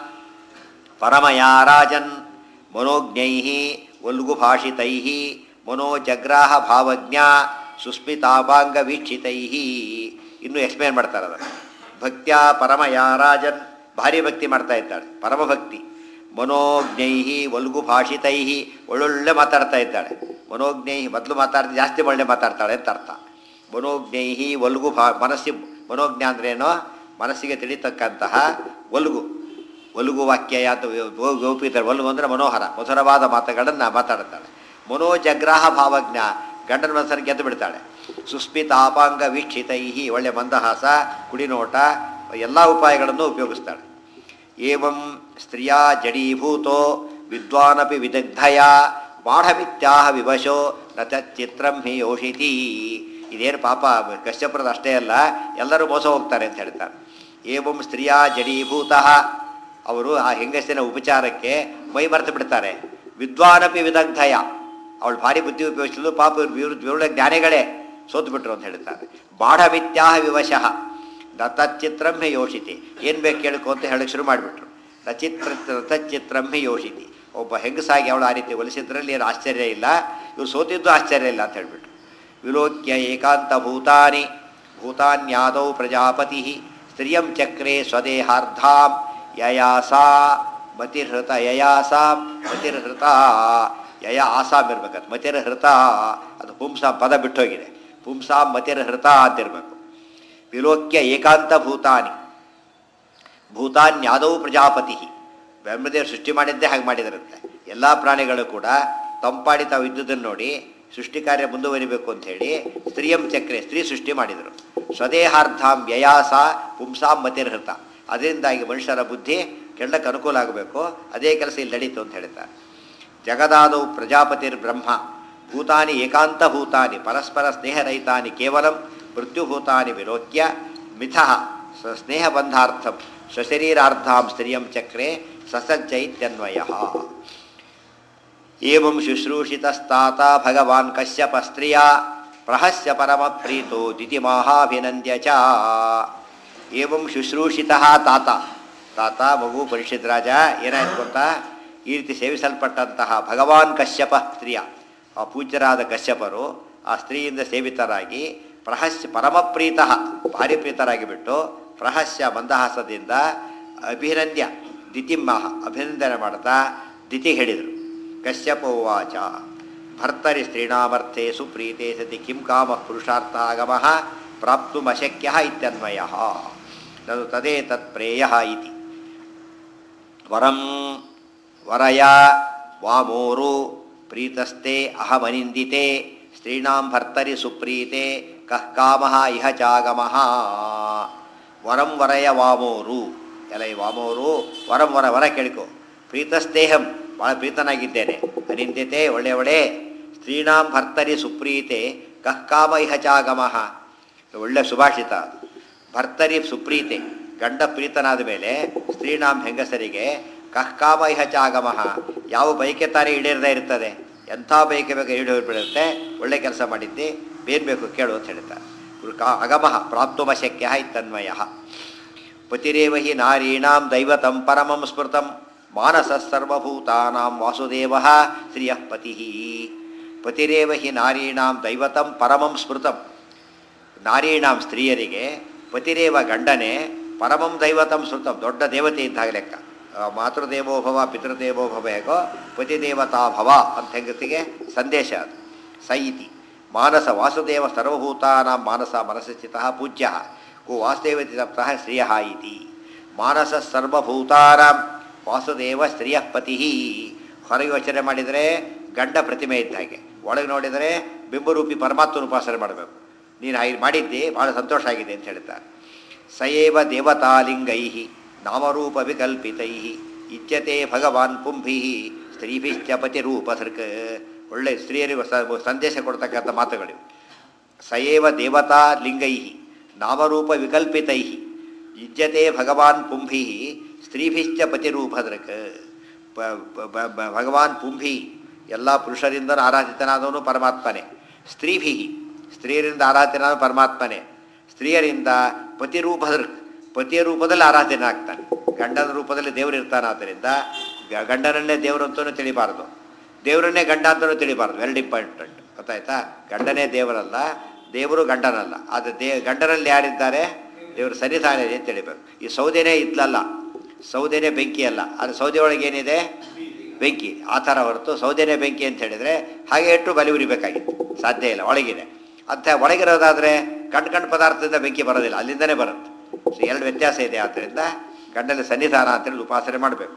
ಪರಮಯಾ ರಾಜನ್ ಮನೋಜ್ಞೈ ಉಲ್ಗುಭಾಷಿತೈ ಮನೋಜಗ್ರಾಹ ಭಾವಜ್ಞ ಸುಸ್ಮಿತಾಭಾಂಗ ವೀಕ್ಷಿತೈ ಇನ್ನು ಎಕ್ಸ್ಪ್ಲೇನ್ ಮಾಡ್ತಾರೆ ಅದನ್ನು ಭಕ್ತ್ಯ ಪರಮಯಾ ರಾಜನ್ ಭಾರಿ ಭಕ್ತಿ ಮಾಡ್ತಾ ಇದ್ದಾಳೆ ಪರಮಭಕ್ತಿ ಮನೋಜ್ಞೈ ಒಲ್ಗು ಭಾಷಿತೈ ಒಳ್ಳೊಳ್ಳೆ ಮಾತಾಡ್ತಾ ಇದ್ದಾಳೆ ಮನೋಜ್ಞೈ ಮೊದಲು ಮಾತಾಡ್ತಾ ಜಾಸ್ತಿ ಒಳ್ಳೆ ಮಾತಾಡ್ತಾಳೆ ಅಂತ ಅರ್ಥ ಮನೋಜ್ಞೈ ಒಲ್ಗು ಭಾ ಮನಸ್ಸಿ ಮನೋಜ್ಞ ಅಂದ್ರೇನೋ ಮನಸ್ಸಿಗೆ ತಿಳಿತಕ್ಕಂತಹ ಒಲ್ಗು ಒಲುಗು ವಾಕ್ಯ ಅಂತ ಗೋಪಿತಾರೆ ಒಲುಗು ಅಂದರೆ ಮನೋಹರ ಮಧುರವಾದ ಮಾತುಗಳನ್ನು ಮಾತಾಡುತ್ತಾಳೆ ಮನೋಜಗ್ರಾಹ ಭಾವಜ್ಞ ಗಂಡನ ಮನಸ್ಸನ್ನು ಗೆದ್ದು ಬಿಡ್ತಾಳೆ ಸುಸ್ಮಿತಾಪಾಂಗ ವೀಕ್ಷಿತೈ ಒಳ್ಳೆ ಮಂದಹಾಸ ಕುಡಿನೋಟ ಎಲ್ಲ ಉಪಾಯಗಳನ್ನು ಉಪಯೋಗಿಸ್ತಾಳೆ ಏವಂ ಸ್ತ್ರೀಯ ಜಡೀಭೂತೋ ವಿದ್ವಾನಪಿ ವಿದಗ್ಧಯ ಬಾಢಮಿತ್ಯಾಹ ವಿವಶೋ ನ ತಚ್ಚಿತ್ರಂ ಹಿ ಯೋಷಿತಿ ಇದೇನು ಪಾಪ ಕಶ್ಯಪುರದ ಅಷ್ಟೇ ಅಲ್ಲ ಎಲ್ಲರೂ ಮೋಸ ಹೋಗ್ತಾರೆ ಅಂತ ಹೇಳ್ತಾರೆ ಏವಂ ಸ್ತ್ರೀಯ ಜಡೀಭೂತಃ ಅವರು ಆ ಹೆಂಗಸಿನ ಉಪಚಾರಕ್ಕೆ ಮೈ ಮರೆತು ಬಿಡ್ತಾರೆ ವಿದ್ವಾನಪಿ ವಿದಗ್ಧಯ ಅವಳು ಭಾರಿ ಬುದ್ಧಿ ಉಪಯೋಗಿಸಲು ಪಾಪ ಇವ್ರು ಇವ್ರು ಇವಳ ಜ್ಞಾನಿಗಳೇ ಸೋತು ಬಿಟ್ರು ಅಂತ ಹೇಳ್ತಾರೆ ಬಾಢಮಿತ್ಯಾಹ ವಿವಶಃ ನ ತಚ್ಚಿತ್ರಂ ಹಿ ಯೋಷಿತಿ ಏನು ಬೇಕು ಕೇಳ್ಕೊ ಅಂತ ಹೇಳಕ್ಕೆ ಶುರು ಮಾಡಿಬಿಟ್ರು ನಚಿತ್ರ ತಚ್ಚಿತ್ರಂ ಹಿ ಯೋಷಿತಿ ಒಬ್ಬ ಹೆಂಗಸಾಗಿ ಅವಳು ಆ ರೀತಿ ಒಲಿಸಿದ್ರಲ್ಲಿ ಏನು ಆಶ್ಚರ್ಯ ಇಲ್ಲ ಇವ್ರು ಸೋತಿದ್ದು ಆಶ್ಚರ್ಯ ಇಲ್ಲ ಅಂತ ಹೇಳ್ಬಿಟ್ರು ವಿಲೋಕ್ಯ ಏಕಾಂತ ಭೂತಾನಿ ಭೂತಾನ್ಯಾದೌ ಪ್ರಜಾಪತಿ ಸ್ತ್ರಿಯಂ ಚಕ್ರೆ ಸ್ವದೇಹಾರ್ಧಾಂ ಯಯಾಸಾ ಮತಿರ್ಹೃತ ಯಯಾಸಾಂ ಮತಿರ್ಹೃತ ಯಯ ಆಸಾಂ ಇರ್ಬೇಕಂತ ಮತಿರ್ಹೃತ ಅದು ಪುಂಸಾಂ ಪದ ಬಿಟ್ಟೋಗಿದೆ ಪುಂಸಾಂ ಮತಿರ್ಹೃತ ಅಂತಿರ್ಬೇಕು ವಿಲೋಕ್ಯ ಏಕಾಂತ ಭೂತಾನಿ ಭೂತಾನ್ಯಾದೌ ಪ್ರಜಾಪತಿ ಬ್ರಹ್ಮದೇವರು ಸೃಷ್ಟಿ ಮಾಡಿದ್ದೇ ಹಾಗೆ ಮಾಡಿದರಂತೆ ಎಲ್ಲ ಪ್ರಾಣಿಗಳು ಕೂಡ ತಂಪಾಡಿ ತಾವು ಇದ್ದುದನ್ನು ನೋಡಿ ಸೃಷ್ಟಿ ಕಾರ್ಯ ಮುಂದುವರಿಬೇಕು ಅಂತ ಹೇಳಿ ಸ್ತ್ರೀಯಂ ಚಕ್ರೆ ಸ್ತ್ರೀ ಸೃಷ್ಟಿ ಮಾಡಿದರು ಸ್ವದೇಹಾರ್ಧಾಂ ವ್ಯಯಾಸ ಪುಂಸಾಂ ಮತಿರ್ಹೃತ ಅದರಿಂದಾಗಿ ಮನುಷ್ಯರ ಬುದ್ಧಿ ಕೆಳ್ಳಕ್ಕೆ ಅನುಕೂಲ ಆಗಬೇಕು ಅದೇ ಕೆಲಸ ಇಲ್ಲಿ ನಡೀತು ಅಂತ ಹೇಳ್ತಾರೆ ಜಗದಾದೌ ಪ್ರಜಾಪತಿರ್ ಬ್ರಹ್ಮ ಭೂತಾನಿ ಏಕಾಂತ ಭೂತಾನಿ ಪರಸ್ಪರ ಸ್ನೇಹರಹಿತಾನಿ ಕೇವಲಂ ಮೃತ್ಯುಭೂತಾನಿ ವಿಲೋಕ್ಯ ಮಿಥಃ ಸ ಸ್ನೇಹಬಂಧಾರ್ಥಂ ಸ್ವಶರೀರಾರ್ಧಾಂ ಸ್ತ್ರಿಯಂ ಚಕ್ರೆ ಸಸಜ್ಜೈತ್ಯನ್ವಯ ಏವಂ ಶುಶ್ರೂಷಿತಸ್ತಾತ ಭಗವಾನ್ ಕಶ್ಯಪ ಸ್ತ್ರೀಯ ಪ್ರಹಸ್ಯ ಪರಮ ಪ್ರೀತೋ ದಿತಿಮಾಹಾಭಿನಂದ್ಯ ಚ ಏವಂ ಶುಶ್ರೂಷಿತ ತಾತ ತಾತ ಮಗು ಪರಿಷತ್ ರಾಜ ಏನಾಯ್ತು ಗೊತ್ತಾ ಈ ರೀತಿ ಸೇವಿಸಲ್ಪಟ್ಟಂತಹ ಭಗವಾನ್ ಕಶ್ಯಪ ಸ್ತ್ರೀಯ ಆ ಪೂಜ್ಯರಾದ ಕಶ್ಯಪರು ಆ ಸ್ತ್ರೀಯಿಂದ ಸೇವಿತರಾಗಿ ಪ್ರಹಸ್ಯ ಪರಮಪ್ರೀತ ಭಾರಿ ಪ್ರೀತರಾಗಿ ಬಿಟ್ಟು ಪ್ರಹಸ್ಯ ಮಂದಹಾಸದಿಂದ ಅಭಿನಂದ್ಯ ದಿತಿಮ್ಮಹ ಅಭಿನಂದನೆ ಮಾಡ್ತಾ ದಿತಿ ಹೇಳಿದರು ಕಶ್ಯಪ ಉವಾಚ ಭರ್ತರಿ ಸ್ತ್ರೀಣಾಮರ್ಥೆ ಸುಪ್ರೀತೆ ಸತಿ ಕಿಂ ಕಾಮ ಪುರುಷಾರ್ಥ ಆಗಮ ಪ್ರಾಪ್ತುಮಶಕ್ಯ ಇತ್ಯನ್ವಯ ನದು ತದೇ ತತ್ಪ್ರೇಯ ಇತಿ ವರಂ ವರಯ ವಾಮೋರು ಪ್ರೀತಸ್ತೆ ಅಹಮನಿಂದಿತೆ ಸ್ತ್ರೀಣಾಂ ಭರ್ತರಿ ಸುಪ್ರೀತೆ ಕಃ ಕಾಮಃ ಇಹ ಚಾಗಮಃ ವರಂ ವರಯ ವಾಮೋರು ಎಲ್ಲ ಈ ವಾಮೋರು ವರಂ ವರ ವರ ಕೇಳಿಕೊ ಪ್ರೀತಸ್ತೇಹಂ ಭಾಳ ಪ್ರೀತನಾಗಿದ್ದೇನೆ ಅನಿಂದ್ಯತೆ ಒಳ್ಳೆ ಒಳ್ಳೆ ಸ್ತ್ರೀಣಾಂ ಭರ್ತರಿ ಸುಪ್ರೀತೆ ಕಃ ಕಾಮ ಇಹ ಚಾಗಮಃ ಒಳ್ಳೆ ಸುಭಾಷಿತ ಅದು. ಭರ್ತರಿ ಸುಪ್ರೀತೆ ಗಂಡ ಪ್ರೀತನಾದ ಮೇಲೆ ಸ್ತ್ರೀಣಾಂ ಹೆಂಗಸರಿಗೆ ಕಃ ಕಾಮ ಇಹ ಚಾಗಮಃ ಯಾವ ಬಯಕೆ ತಾರೆ ಈಡೇರದೇ ಇರ್ತದೆ ಎಂಥ ಬಯಕೆ ಬೇಕು ಈಡೇರಿಬಿಡುತ್ತೆ ಒಳ್ಳೆ ಕೆಲಸ ಮಾಡಿದ್ದೆ ಬೇನ್ ಬೇಕು ಕೇಳು ಅಂತ ಹೇಳ್ತಾರೆ ಇವ್ರು ಕಾ ಅಗಮಃ ಪ್ರಾಪ್ತುಮಶಕ್ಯ ಇತ್ತನ್ವಯ ಪತಿರೇವ ಹಿ ನಾರೀಣಾಂ ದೈವತಂ ಪರಮಂ ಸ್ಮೃತಂ ಮಾನಸ ಸರ್ವಭೂತಾನಾಂ ವಾಸುದೇವ ಶ್ರಿಯಃ ಪತಿ ಪತಿರೇವ ಹಿ ನಾರೀಣಾಂ ದೈವತಂ ಪರಮಂ ಸ್ಮೃತಂ ನಾರೀಣಾಂ ಸ್ತ್ರೀಯರಿಗೆ ಪತಿರೇವ ಗಂಡನೇ ಪರಮಂ ದೈವತಂ ಸ್ಮೃತಂ ದೊಡ್ಡ ದೇವತೆ ಇದ್ದಾಗ ಲೆಕ್ಕ ಆ, ಮಾತೃದೇವೋಭವ ಪಿತೃದೇವೋಭವ ಹೇಗೋ ಪತಿದೇವತಾಭವ ಅಂತ ಹೆಂಗತಿಗೆ ಸಂದೇಶ ಅದು ಸ ಇತಿ ಮಾನಸ ವಾಸುದೇವ ಸರ್ವಭೂತಾನಾಂ ಮಾನಸ ಮನಸ್ಸಿತಃ ಪೂಜ್ಯ ಕೋ ವಾಸುದೇವತಿ ತಪ್ತಃ ಶ್ರಿಯ ಇತಿ ಮಾನಸ ಸರ್ವಭೂತಾನಾಂ ವಾಸುದೇವ ಸ್ತ್ರೀಯ ಪತಿ ಹೊರಗೆ ಯೋಚನೆ ಮಾಡಿದರೆ ಗಂಡ ಪ್ರತಿಮೆ ಇದ್ದ ಹಾಗೆ ಒಳಗೆ ನೋಡಿದರೆ ಬಿಂಬರೂಪಿ ಪರಮಾತ್ಮನ ಉಪಾಸನೆ ಮಾಡಬೇಕು ನೀನು ಹಾಗೆ ಮಾಡಿದ್ದಿ ಭಾಳ ಸಂತೋಷ ಆಗಿದೆ ಅಂತ ಹೇಳ್ತಾರೆ ಸಯೇವ ದೇವತಾಲಿಂಗೈ ನಾಮರೂಪ ವಿಕಲ್ಪಿತೈ ಇಚ್ಯತೆ ಭಗವಾನ್ ಪುಂಭಿ ಸ್ತ್ರೀಭಿಶ್ಚ ಪತಿರೂಪಸೃಕ್ ಒಳ್ಳೆ ಸ್ತ್ರೀಯರಿಗೆ ಸ- ಸಂದೇಶ ಕೊಡ್ತಕ್ಕಂಥ ಮಾತುಗಳಿವು ಸಯೇವ ದೇವತಾ ಲಿಂಗೈ ನಾಮರೂಪ ವಿಕಲ್ಪಿತೈ ಯುಜ್ಯತೆ ಭಗವಾನ್ ಪುಂಭಿ ಸ್ತ್ರೀಭಿಶ್ಚ ಪತಿರೂಪದೃಕ್ ಪ- ಪ- ಪ- ಪ- ಭಗವಾನ್ ಪುಂಭಿ ಎಲ್ಲ ಪುರುಷರಿಂದ ಆರಾಧಿತನಾದವನು ಪರಮಾತ್ಮನೇ ಸ್ತ್ರೀಭಿ ಸ್ತ್ರೀಯರಿಂದ ಆರಾಧನಾದ ಪರಮಾತ್ಮನೇ ಸ್ತ್ರೀಯರಿಂದ ಪತಿರೂಪದೃಕ್ ಪತಿಯ ರೂಪದಲ್ಲಿ ಆರಾಧನೆ ಗಂಡನ ರೂಪದಲ್ಲಿ ದೇವರು ಇರ್ತಾನೆ ಆದ್ದರಿಂದ ಗ- ಗಂಡನನ್ನೇ ದೇವರು ಅಂತಲೂ ತಿಳಿಬಾರ್ದು ದೇವರನ್ನೇ ಗಂಡ ಅಂತಲೂ ತಿಳಿಬಾರ್ದು ವೆರಿ ಇಂಪಾರ್ಟೆಂಟ್ ಗೊತ್ತಾಯ್ತಾ ಗಂಡನೇ ದೇವರಲ್ಲ ದೇವರು ಗಂಡನಲ್ಲ ಆದರೆ ದೇ ಗಂಡನಲ್ಲಿ ಯಾರಿದ್ದಾರೆ ದೇವರು ಸನ್ನಿಧಾನ ಇದೆ ಅಂತ ತಿಳಿಬೇಕು ಈ ಸೌದೆನೇ ಇದ್ಲಲ್ಲ ಸೌದೆನೇ ಬೆಂಕಿ ಅಲ್ಲ ಅದು ಸೌದೆ ಒಳಗೆ ಏನಿದೆ ಬೆಂಕಿ ಆ ಥರ ಹೊರತು ಸೌದೆನೇ ಬೆಂಕಿ ಅಂತ ಹೇಳಿದರೆ ಹಾಗೆ ಇಟ್ಟು ಬಲಿ ಉರಿಬೇಕಾಗಿತ್ತು ಸಾಧ್ಯ ಇಲ್ಲ ಒಳಗಿದೆ ಅಂಥ ಒಳಗಿರೋದಾದರೆ ಕಣ್ ಕಣ್ ಪದಾರ್ಥದಿಂದ ಬೆಂಕಿ ಬರೋದಿಲ್ಲ ಅಲ್ಲಿಂದನೇ ಬರುತ್ತೆ ಸೊ ಎರಡು ವ್ಯತ್ಯಾಸ ಇದೆ ಆದ್ದರಿಂದ ಗಂಡನ ಸನ್ನಿಧಾನ ಅಂತೇಳಿ ಉಪಾಸನೆ ಮಾಡಬೇಕು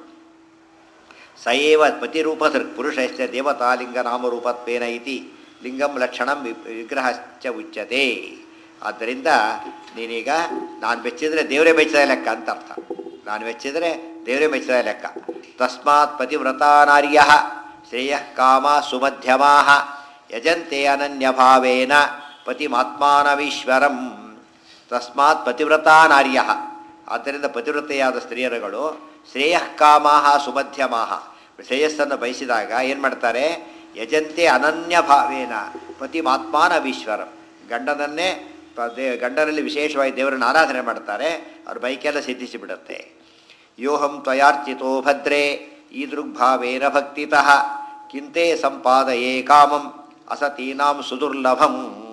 ಸಯೇವ ಪತಿರೂಪಧೃಕ್ ಪುರುಷಶ್ಚ ದೇವತಾಲಿಂಗ ನಾಮರೂಪತ್ವೇನ ಇತಿ ಲಿಂಗಂ ಲಕ್ಷಣಂ ವಿ- ವಿಗ್ರಹಶ್ಚ ಉಚ್ಯತೆ ಆದ್ದರಿಂದ ನೀನೀಗ ನಾನು ಮೆಚ್ಚಿದರೆ ದೇವರೇ ಮೆಚ್ಚಿದ ಲೆಕ್ಕ ಅಂತ ಅರ್ಥ ನಾನು ಮೆಚ್ಚಿದರೆ ದೇವರೇ ಮೆಚ್ಚಿದ ಲೆಕ್ಕ ತಸ್ಮಾತ್ ಪತಿವ್ರತಾನಾರ್ಯ ಶ್ರೇಯಃ ಕಾಮ ಸುಮಧ್ಯಮಾ ಯಜಂತೆ ಅನನ್ಯಭಾವೇನ ಪತಿಮಾತ್ಮಾನವೀಶ್ವರಂ ತಸ್ಮಾತ್ ಪತಿವ್ರತಾನಾರ್ಯ ಆದ್ದರಿಂದ ಪತಿವ್ರತೆಯಾದ ಸ್ತ್ರೀಯರುಗಳು ಶ್ರೇಯಃಕಾಮಾಹ ಸುಮಧ್ಯಮಾಹ ಶ್ರೇಯಸ್ಸನ್ನು ಬಯಸಿದಾಗ ಏನು ಮಾಡ್ತಾರೆ ಯಜಂತೆ ಅನನ್ಯ ಭಾವೇನ ಪತಿಮಾತ್ಮಾನವೀಶ್ವರಂ ಗಂಡನನ್ನೇ ಪ- ದೇ ಗಂಡನಲ್ಲಿ ವಿಶೇಷವಾಗಿ ದೇವರನ್ನು ಆರಾಧನೆ ಮಾಡ್ತಾರೆ ಅವ್ರ ಬೈಕೆಲ್ಲ ಸಿದ್ಧಿಸಿ ಬಿಡುತ್ತೆ ಯೋಹಂ ತ್ವಯಾರ್ಚಿತೋ ಭದ್ರೇ ಈದೃಗ್ಭಾವೇನ ಭಕ್ತಿತಃ ಕಿಂತೆ ಸಂಪಾದಯೇ ಕಾಮಂ ಅಸತೀನಾಂ ಸುದುರ್ಲಭಂ